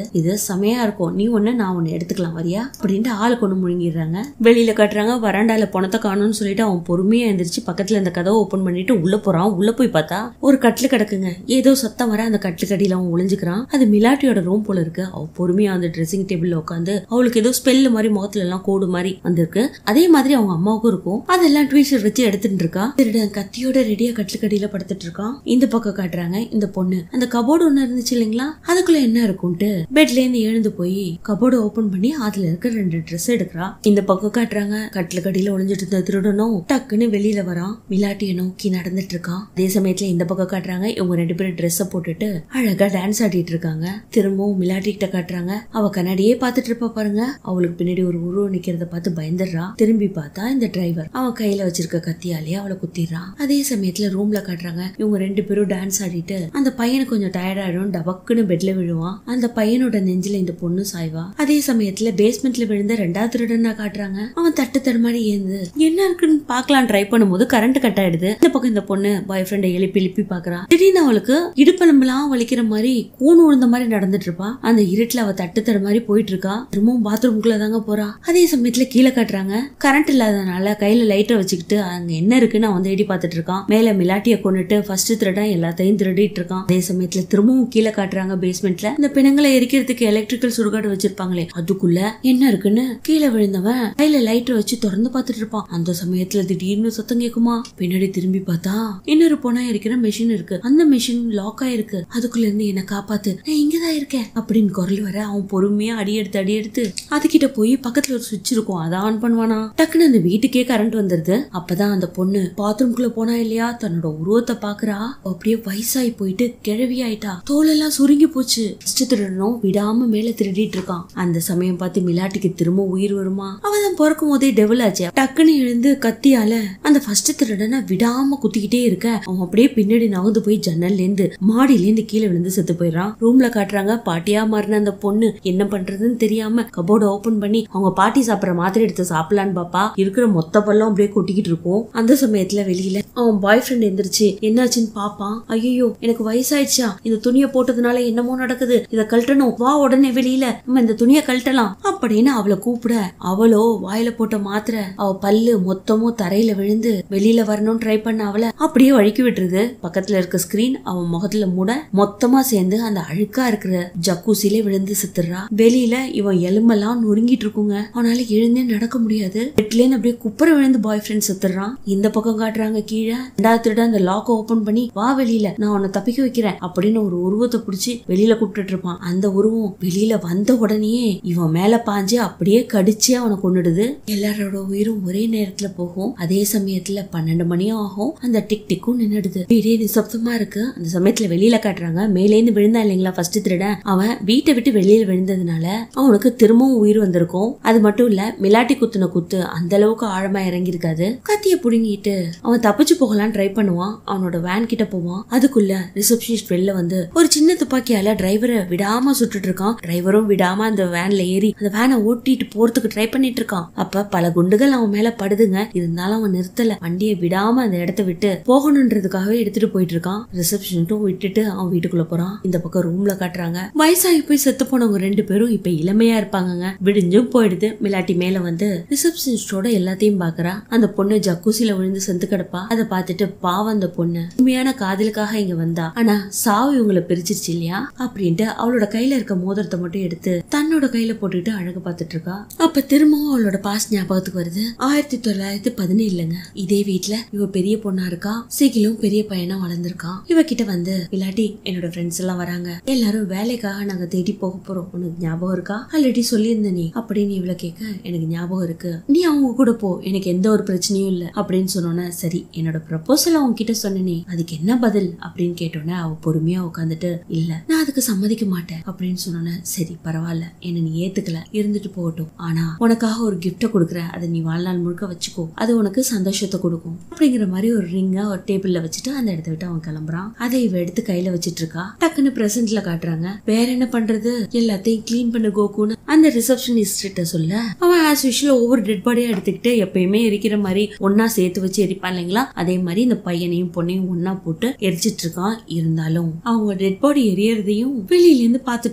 [SPEAKER 1] செமையா இருக்கும் நீ ஒண்ணு நான் ஒண்ணு எடுத்துக்கலாம் வரியா அப்படின்ட்டு ஆளுக்கு ஒண்ணு முழுங்கிடுறாங்க வெளியில கட்டுறாங்க வராண்டால பணத்தை காணும்னு சொல்லிட்டு அவன் பொறுமையா எந்திரிச்சு பக்கத்துல இந்த கதவை ஓபன் பண்ணிட்டு உள்ள போறான் உள்ள போய் பார்த்தா ஒரு கட்டில் கிடக்குங்க ஏதோ சத்தம் வர அந்த கட்டில் கடியில அவன் ஒளிஞ்சுக்கிறான் அது மிலாட்டியோட ரூம் போல இருக்கு அவ பொறுமையா அந்த ட்ரெஸ்ஸிங் டேபிள்ல உட்காந்து அவளுக்கு ஏதோ ஸ்பெல் மாதிரி முகத்துல எல்லாம் கோடு மாதிரி வந்திருக்கு அதே மாதிரி அவங்க அம்மாவுக்கும் இருக்கும் அதெல்லாம் ட்வீஷர் வச்சு எடுத்துட்டு இருக்கா திருடன் கத்தியோட ரெடியா கட்டில் கடியில படுத்துட்டு இருக்கான் இந்த பக்கம் காட்டுறாங்க இந்த பொண்ணு அந்த கபோர்டு ஒண்ணு இருந்துச்சு இல்லைங்களா அதுக்குள்ள என்ன இருக்கும்ட்டு பெட்ல இருந்து எழுந்து போய் கபோர்டு ஓபன் பண்ணி அதுல இருக்க ரெண்டு ட்ரெஸ் எடுக்கிறா இந்த பக்கம் காட்டுறாங்க கட்டில் கடியில ஒளிஞ்சிட்டு இருந்த திருடனும் டக்குன்னு வெளியில வரான் மிலாட்டிய நோக்கி நடந்துட்டு இருக்கான் அதே சமயத்துல இந்த பக்கம் காட்டுறாங்க இவங்க ரெண்டு பேரும் ட்ரெஸ்ஸ போட்டுட்டு அழகா டான்ஸ் ஆடிட்டு இருக்காங்க திரும்பவும் மிலாட்டி கிட்ட காட்டுறாங்க அவ கண்ணாடியே பாத்துட்டு இருப்பா பாருங்க அவளுக்கு பின்னாடி ஒரு உருவம் நிக்கிறத பார்த்து பயந்துடுறா திரும்பி பார்த்தா இந்த டிரைவர் அவன் கையில வச்சிருக்க கத்தியாலே அவளை குத்திடுறான் அதே சமயத்துல ரூம்ல காட்டுறாங்க இவங்க ரெண்டு பேரும் டான்ஸ் ஆடிட்டு அந்த பையனுக்கு கொஞ்சம் டயர்ட் ஆயிடும் டபக்குன்னு பெட்ல விழுவான் அந்த பையனோட நெஞ்சில இந்த பொண்ணு சாய்வா அதே சமயத்துல பேஸ்மெண்ட்ல விழுந்த ரெண்டாவது திருடனா காட்டுறாங்க அவன் தட்டு தடுமாறி ஏந்து என்ன இருக்குன்னு பாக்கலாம் ட்ரை பண்ணும்போது கரண்ட் கட் ஆயிடுது இந்த பக்கம் இந்த பொண்ணு பாய் ஃப்ரெண்டை எழுப்பி எழுப்பி பாக்குறா திடீர்னு அவளுக்கு இடுப்பெலும்பெல்லாம் வலிக்கிற மாதிரி கூணு விழுந்த மாதிரி நடந்துட்டு இருப்பா அந்த இருட்டுல அவ தட்டு தடு மாதிரி போயிட்டு இருக்கா திரும்பவும் பாத்ரூம்குள்ள தாங்க போறா அதே சமயத்துல கீழே காட்டுறாங்க கரண்ட் இல்லாதனால கையில லைட்டர் வச்சுக்கிட்டு அங்க என்ன இருக்குன்னு அவன் தேடி பார்த்துட்டு இருக்கான் மேல மிலாட்டிய கொண்டுட்டு ஃபர்ஸ்ட் திருடன் எல்லாத்தையும் திருடிட்டு இருக்கான் அதே சமயத்துல திரும்பவும் கீழே காட்டுறாங்க பேஸ்மெண்ட்ல இந்த பிணங்களை எரிக்கிறதுக்கு எலக்ட்ரிக்கல் சுடுகாடு வச்சிருப்பாங்களே அதுக்குள்ள என்ன இருக்குன்னு கீழே விழுந்தவன் கையில லைட்டர் வச்சு திறந்து பார்த்துட்டு இருப்பான் அந்த சமயத்துல திடீர்னு சத்தம் கேக்குமா பின்னாடி திரும்பி பார்த்தா இன்னொரு பொண்ணா இருக்கிற மெஷின் இருக்கு அந்த மெஷின் லாக் ஆயிருக்கு அதுக்குள்ள இருந்து என்ன காப்பாத்து நான் இங்கதான் இருக்கேன் அப்படின்னு குரல் வர அவன் பொறுமையா அடி எடுத்து அடி எடுத்து அதுகிட்ட போய் பக்கத்துல ஒரு சுவிட்ச் இருக்கும் அதை ஆன் பண்ணுவானா டக்குன்னு அந்த வீட்டுக்கே கரண்ட் வந்துருது அப்பதான் அந்த பொண்ணு பாத்ரூம்குள்ள போனா இல்லையா தன்னோட உருவத்தை பாக்குறா அப்படியே வயசாகி போயிட்டு கிழவி ஆயிட்டா தோலெல்லாம் சுருங்கி போச்சு ஃபர்ஸ்ட் திருடனும் விடாம மேல திருடிட்டு இருக்கான் அந்த சமயம் பார்த்து மிலாட்டிக்கு திரும்ப உயிர் வருமா அவன் தான் பிறக்கும் போதே டெவல் ஆச்சு டக்குன்னு எழுந்து கத்தியால அந்த ஃபர்ஸ்ட் திருடனை விடாம குத்திக்கிட்டே இருக்க அவன் அப்படியே பின்னாடி நகர்ந்து போய் ஜன்னல்ல இருந்து மாடியில இருந்து கீழே விழுந்து செத்து போயிடுறான் ரூம்ல காட்டுறாங்க பாட்டியா மாறின அந்த பொண்ணு என்ன பண்றதுன்னு தெரியாம கபோர்டு ஓபன் பண்ணி அவங்க பாட்டி சாப்பிடுற மாத்திரை எடுத்து சாப்பிடலான்னு பாப்பா இருக்கிற மொத்த பல்லம் அப்படியே கொட்டிக்கிட்டு இருக்கும் அந்த சமயத்துல வெளியில அவன் பாய் ஃப்ரெண்ட் எந்திரிச்சு என்னாச்சுன்னு பாப்பான் ஐயோ எனக்கு வயசாயிடுச்சா இந்த துணியை போட்டதுனால என்னமோ நடக்குது இத கழட்டணும் வா உடனே வெளியில நம்ம இந்த துணியை கழட்டலாம் அப்படின்னு அவளை கூப்பிட அவளோ வாயில போட்ட மாத்திரை அவ பல்லு மொத்தமும் தரையில விழுந்து வெளியில வரணும்னு ட்ரை பண்ண அவளை அப்படியே வழுக்கி விட்டுருது பக்கத்துல இருக்க ஸ்கிரீன் அவன் முகத்துல மூட மொத்தமா சேர்ந்து அந்த அழுக்கா இருக்கிற ஜக்கூசிலே விழுந்து செத்துறா வெளியில இவன் எலும்பெல்லாம் நொறுங்கிட்டு இருக்குங்க அவனால எழுந்தே நடக்க முடியாது பெட்லேன்னு அப்படியே குப்புற விழுந்து பாய் ஃப்ரெண்ட் செத்துறான் இந்த பக்கம் காட்டுறாங்க கீழே ரெண்டாவது திருட அந்த லாக் ஓபன் பண்ணி வா வெளியில நான் உன்னை தப்பிக்க வைக்கிறேன் அப்படின்னு ஒரு உருவத்தை பிடிச்சி வெளியில கூப்பிட்டுட்டு இருப்பான் அந்த உருவம் வெளியில வந்த உடனேயே இவன் மேல பாஞ்சு அப்படியே கடிச்சு அவனை கொன்னுடுது எல்லாரோட உயிரும் ஒரே நேரத்துல போகும் அதே சமயத்துல பன்னெண்டு மணியும் ஆகும் அந்த டிக் டிக்கும் நின்னுடுது வீடே நிசப்தமா இருக்கு அந்த சமயத்துல வெளியில காட்டுறாங்க மேலேந்து விழுந்தான் இல்லைங்களா ஃபர்ஸ்ட் திருடன் அவன் வீட்டை விட்டு வெளியில விழுந்ததுனால அவனுக்கு திரும்பவும் உயிர் வந்திருக்கும் அது மட்டும் இல்ல மிலாட்டி குத்துன குத்து அந்த அளவுக்கு ஆழமா இறங்கி இருக்காது கத்திய புடுங்கிட்டு அவன் தப்பிச்சு போகலாம் ட்ரை பண்ணுவான் அவனோட வேன் கிட்ட போவான் அதுக்குள்ள ரிசப்ஷனிஸ்ட் வெளில வந்து ஒரு சின்ன துப்பாக்கியால டிரைவரை விடாம சுட்டுட்டு இருக்கான் டிரைவரும் விடாம அந்த வேன்ல ஏறி அந்த வேனை ஓட்டிட்டு போறதுக்கு ட்ரை பண்ணிட்டு இருக்கான் அப்ப பல குண்டுகள் அவன் மேல படுதுங்க இருந்தாலும் அவன் நிறுத்தல வண்டியை விடாம அந்த இடத்த விட்டு போகணுன்றதுக்காகவே எடுத்துட்டு போயிட்டு இருக்கான் ரிசப்ஷனிட்டும் விட்டுட்டு அவன் வீட்டுக்குள்ள போறான் இந்த பக்கம் ரூம்ல காட்டுறாங்க வயசாகி போய் செத்து போனவங்க ரெண்டு பேரும் இப்ப இளமையா இருப்பாங்கங்க விடிஞ்சும் போயிடுது மிலாட்டி மேல வந்து ரிசப்ஷனிஸ்டோட எல்லாத்தையும் பாக்குறா அந்த பொண்ணு ஜக்கூசில விழுந்து செத்து கிடப்பா அதை பார்த்துட்டு பாவம் அந்த பொண்ணு உண்மையான காதலுக்காக இங்க வந்தா ஆனா சாவு இவங்களை பிரிச்சிருச்சு இல்லையா அப்படின்ட்டு அவளோட கையில இருக்க மோதிரத்தை மட்டும் எடுத்து தன்னோட கையில போட்டுட்டு அழகு பார்த்துட்டு இருக்கா அப்ப திரும்பவும் அவளோட பாஸ் ஞாபகத்துக்கு வருது ஆயிரத்தி தொள்ளாயிரத்தி பதினேழுங்க இதே வீட்ல இவ பெரிய பொண்ணா இருக்கா சீக்கிரம் பெரிய பையனா வளர்ந்துருக்கான் இவ கிட்ட வந்து இல்லாட்டி என்னோட ஃப்ரெண்ட்ஸ் எல்லாம் வராங்க எல்லாரும் வேலைக்காக நாங்க தேடி போக போறோம் உனக்கு ஞாபகம் இருக்கா ஆல்ரெடி சொல்லியிருந்த நீ அப்படின்னு இவள கேட்க எனக்கு ஞாபகம் இருக்கு நீ அவங்க கூட போ எனக்கு எந்த ஒரு பிரச்சனையும் இல்ல அப்படின்னு சொன்னோன்னே சரி என்னோட ப்ரப்போசல் அவங்க கிட்ட சொன்னனே அதுக்கு என்ன பதில் அப்படின்னு கேட்டோன்னே அவ பொறுமையா உட்காந்துட்டு இல்ல நான் அதுக்கு சம்மதிக்க மாட்டேன் அப்படின்னு சொன்னோன்னே சரி பரவாயில்ல என்ன நீ ஏத்துக்கல இருந்துட்டு போகட்டும் ஆனா உனக்காக ஒரு கிஃப்ட கொடுக்குறேன் அதை நீ வாழ்நாள் முழுக்க வச்சுக்கோ அது உனக்கு சந்தோஷத்தை கொடுக்கும் அப்படிங்கிற மாதிரி ஒரு ரிங்கா ஒரு டேபிள்ல வச்சுட்டு அந்த இடத்த விட்டு அவன் கிளம்புறான் அதை இவ எடுத்து கையில வச்சிட்டு இருக்கா டக்குன்னு பிரசன்ட்ல காட்டுறாங்க வேற என்ன பண்றது எல்லாத்தையும் க்ளீன் பண்ண கோகுன்னு அந்த ரிசப்ஷனிஸ்ட் கிட்ட சொல்ல அவன் ஆஸ் யூஷுவல் ஒவ்வொரு டெட் பாடியா எடுத்துக்கிட்டு எப்பயுமே எரிக்கிற மாதிரி ஒன்னா சேர்த்து வச்சு எரிப்பான் இல்லைங்களா அதே மாதிரி இந்த பையனையும் பொண்ணையும் ஒன்னா போட்டு எரிச்சிட்டு இருக்கான் இருந்தாலும் அவங்க டெட் பாடி எரியறதையும் வெளியில இருந்து பாத்துட்டு இருக்காங்க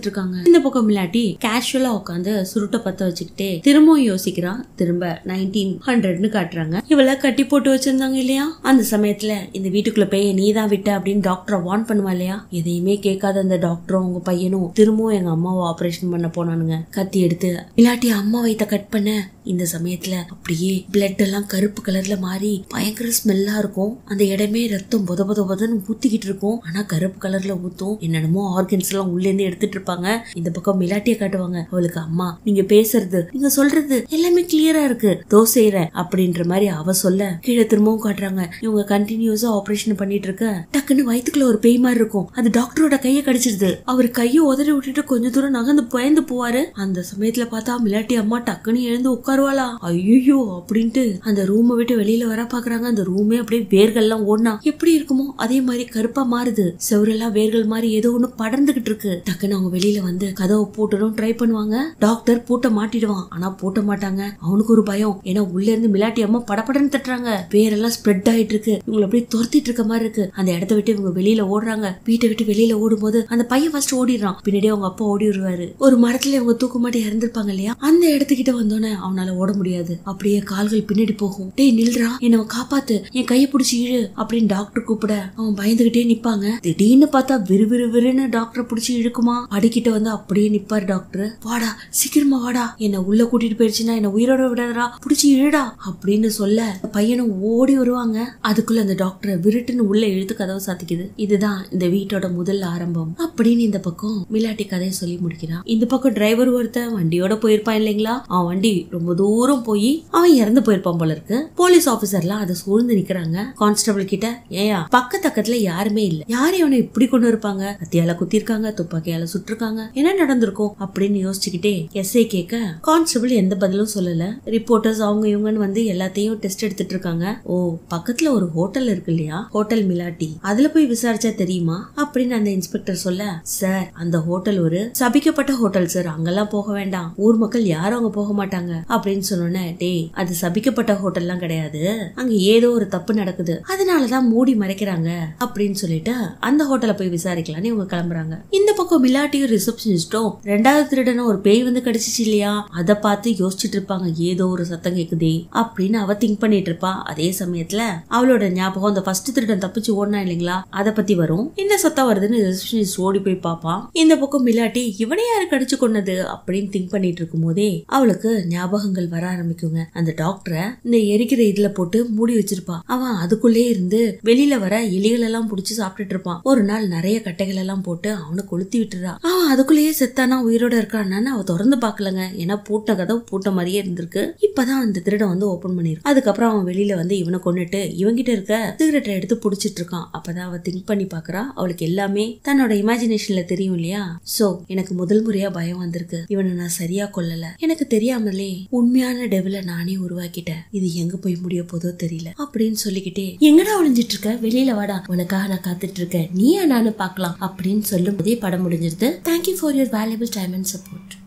[SPEAKER 1] இந்த பக்கம் இல்லாட்டி கேஷுவலா உட்காந்து சுருட்டை பத்த வச்சுக்கிட்டே திரும்பவும் யோசிக்கிறா திரும்ப நைன்டீன் ஹண்ட்ரட்னு காட்டுறாங்க இவள கட்டி போட்டு வச்சிருந்தாங்க இல்லையா அந்த சமயத்துல இந்த வீட்டுக்குள்ள போய் நீ தான் விட்ட அப்படின்னு டாக்டரை வார்ன் பண்ணுவா இல்லையா எதையுமே கேட்காத அந்த டாக்டரும் உங்க பையனும் திரும்பவும் எங்க அம்மாவை ஆபரேஷன் பண்ண போனானுங்க கத்தி எடுத்து இல்லாட்டி அம்மா வயித்த கட் பண்ண இந்த சமயத்துல அப்படியே பிளட் எல்லாம் கருப்பு கலர்ல மாறி பயங்கர ஸ்மெல்லா இருக்கும் அந்த இடமே ரத்தம் பொத பொத பொதன்னு ஊத்திக்கிட்டு இருக்கும் ஆனா கருப்பு கலர்ல ஊத்தும் என்னென்னமோ ஆர்கன்ஸ் எல்லாம் உள்ள இருந்து எடுத்துட்டு இருப்பாங்க இந்த பக்கம் மிலாட்டிய காட்டுவாங்க அவளுக்கு அம்மா நீங்க பேசுறது நீங்க சொல்றது எல்லாமே கிளியரா இருக்கு தோ செய்யறேன் அப்படின்ற மாதிரி அவ சொல்ல கீழே திரும்பவும் காட்டுறாங்க இவங்க கண்டினியூஸா ஆபரேஷன் பண்ணிட்டு இருக்க டக்குன்னு வயித்துக்குள்ள ஒரு பேய் மாதிரி இருக்கும் அது டாக்டரோட கையை கடிச்சிருது அவர் கையை உதறி விட்டுட்டு கொஞ்ச தூரம் நகர்ந்து பயந்து போவாரு அந்த சமயத்துல பார்த்தா மிலாட்டி அம்மா டக்குன்னு எழுந்து உட்காருவாளா ஐயோ அப்படின்ட்டு அந்த ரூமை விட்டு வெளியில வர பாக்குறாங்க அந்த ரூமே அப்படியே வேர்கள்லாம் ஓடினா எப்படி இருக்குமோ அதே மாதிரி கருப்பா மாறுது செவரெல்லாம் வேர்கள் மாதிரி ஏதோ ஒண்ணு படர்ந்துகிட்டு இருக்கு டக்குன்னு அவங்க வெளியில வந்து கதவை பூட்டணும் ட்ரை பண்ணுவாங்க டாக்டர் பூட்ட மாட்டிடுவான் ஆனா பூட்ட மாட்டாங்க அவனுக்கு ஒரு பயம் ஏன்னா உள்ள இருந்து மிலாட்டி அம்மா படபடன்னு தட்டுறாங்க வேரெல்லாம் ஸ்ப்ரெட் ஆயிட்டு இருக்கு இவங்களை அப்படியே துரத்திட்டு இருக்க மாதிரி இருக்கு அந்த இடத்த விட்டு இவங்க வெளியில ஓடுறாங்க வீட்டை விட்டு வெளியில ஓடும்போது அந்த பையன் ஃபர்ஸ்ட் ஓடிடுறான் பின்னாடியே அவங்க அப்பா ஓடி வருவாரு ஒரு மரத்துல இவங்க தூக்க மாட்டி இறந்திருப்பாங்க இல்லையா அந்த இடத்துக்கிட்ட வந்தோடனே அவனால ஓட முடியாது அப்படியே கால்கள் பின்னாடி போகும் டேய் நில்றா என்னை காப்பாத்து என் கையை பிடிச்சி இழு அப்படின்னு டாக்டர் கூப்பிட அவன் பயந்துகிட்டே நிப்பாங்க திடீர்னு பார்த்தா விறுவிறு விறுன்னு டாக்டரை பிடிச்சி இழுக்குமா அடிக்கிட்ட வந்து அப்படியே நிப்பாரு டாக்டர் வாடா சீக்கிரமா வாடா என்ன உள்ள கூட்டிட்டு போயிடுச்சுன்னா என்ன உயிரோட விடாதடா பிடிச்சி இழுடா அப்படின்னு சொல்ல பையனும் ஓடி வருவாங்க அதுக்குள்ள அந்த டாக்டரை விருட்டுன்னு உள்ள இழுத்து கதவை சாத்திக்குது இதுதான் இந்த வீட்டோட முதல் ஆரம்பம் அப்படின்னு இந்த பக்கம் மிலாட்டி கதையை சொல்லி முடிக்கிறான் இந்த பக்கம் டிரைவர் ஒருத்தன் வண்டியோட போயிருப்பான் இல்லைங்களா அவன் வண்டி ரொம்ப தூரம் போய் அவன் இறந்து போயிருப்பான் போல இருக்கு போலீஸ் ஆபீசர்லாம் அதை சூழ்ந்து நிக்கிறாங்க கான்ஸ்டபிள் கிட்ட ஏயா பக்கத்துல யாருமே இல்ல யார் இவனை இப்படி கொண்டு இருப்பாங்க கத்தியால குத்திருக்காங்க துப்பாக்கியால சுட்டிருக்காங்க என்ன நடந்திருக்கும் அப்படின்னு யோசிச்சுக்கிட்டே எஸ்ஐ கேட்க கான்ஸ்டபிள் எந்த பதிலும் சொல்லல ரிப்போர்ட்டர்ஸ் அவங்க இவங்கன்னு வந்து எல்லாத்தையும் டெஸ்ட் எடுத்துட்டு இருக்காங்க ஓ பக்கத்துல ஒரு ஹோட்டல் இருக்கு இல்லையா ஹோட்டல் மிலாட்டி அதுல போய் விசாரிச்சா தெரியுமா அப்படின்னு அந்த இன்ஸ்பெக்டர் சொல்ல சார் அந்த ஹோட்டல் ஒரு சபிக்கப்பட்ட ஹோட்டல் சார் அங்கெல்லாம் போக வேண்டாம் ஊர் மக்கள் யாரும் அங்க போக மாட்டாங்க அப்படின்னு சொன்னோன்னே டேய் அது சபிக்கப்பட்ட ஹோட்டல்லாம் கிடையாது அங்க ஏதோ ஒரு தப்பு நடக்குது அதனாலதான் மூடி மறைக்கிறாங்க அப்படின்னு சொல்லிட்டு அந்த ஹோட்டலை போய் விசாரிக்கலாம்னு இவங்க கிளம்புறாங்க இந்த பக்கம் மிலாட்டியும் ரிசப்ஷனிஸ்டும் ரெண்டாவது திருடனும் ஒரு பேய் வந்து கிடைச்சிச்சு இல்லையா அதை பார்த்து யோசிச்சுட்டு இருப்பாங்க ஏதோ ஒரு சத்தம் கேக்குதே அப்படின்னு அவ திங்க் பண்ணிட்டு இருப்பா அதே சமயத்துல அவளோட ஞாபகம் அந்த ஃபர்ஸ்ட் திருடன் தப்பிச்சு ஓடினா இல்லைங்களா அதை பத்தி வரும் என்ன சத்தம் வருதுன்னு ரிசப்ஷனிஸ்ட் ஓடி போய் பாப்பான் இந்த பக்கம் மிலாட்டி இவனை யாரு கடிச்சு கொன்னது அப்படின்னு திங்க் பண்ணிட்டு இருக்கும் போதே அவளுக்கு ஞாபகங்கள் வர ஆரம்பிக்குங்க அந்த டாக்டரை இந்த எரிக்கிற இதுல போட்டு மூடி வச்சிருப்பா அவன் அதுக்குள்ளே இருந்து வெளியில வர எலிகள் எல்லாம் புடிச்சு சாப்பிட்டுட்டு இருப்பான் ஒரு நாள் நிறைய கட்டைகள் எல்லாம் போட்டு அவனை கொளுத்தி விட்டுறா அவன் அதுக்குள்ளேயே செத்தானா உயிரோட இருக்கான்னு அவ திறந்து பாக்கலங்க ஏன்னா பூட்ட கதவு பூட்ட மாதிரியே இருந்திருக்கு இப்பதான் அந்த திருடன் வந்து ஓபன் பண்ணிருக்கான் அதுக்கப்புறம் அவன் வெளியில வந்து இவனை கொண்டுட்டு இவங்கிட்ட இருக்க சிகரெட்டை எடுத்து புடிச்சிட்டு இருக்கான் அப்பதான் அவ திங்க் பண்ணி பாக்குறா அவளுக்கு எல்லாமே தன்னோட இமேஜினேஷன்ல தெரியும் இல்லையா சோ எனக்கு முதல் முறையா பயம் வந்திருக்கு இவனை நான் சரியா கொல்லல எனக்கு தெரியாமலே உண்மையான டெவில நானே உருவாக்கிட்டேன் இது எங்க போய் முடிய போதோ தெரியல அப்படின்னு சொல்லிக்கிட்டே எங்கடா ஒளிஞ்சிட்டு இருக்க வெளியில வாடா உனக்காக நான் காத்துட்டு இருக்கேன் நீயா நானு பார்க்கலாம் அப்படின்னு சொல்லும் போதே படம் முடிஞ்சிருது thank you for your valuable time and support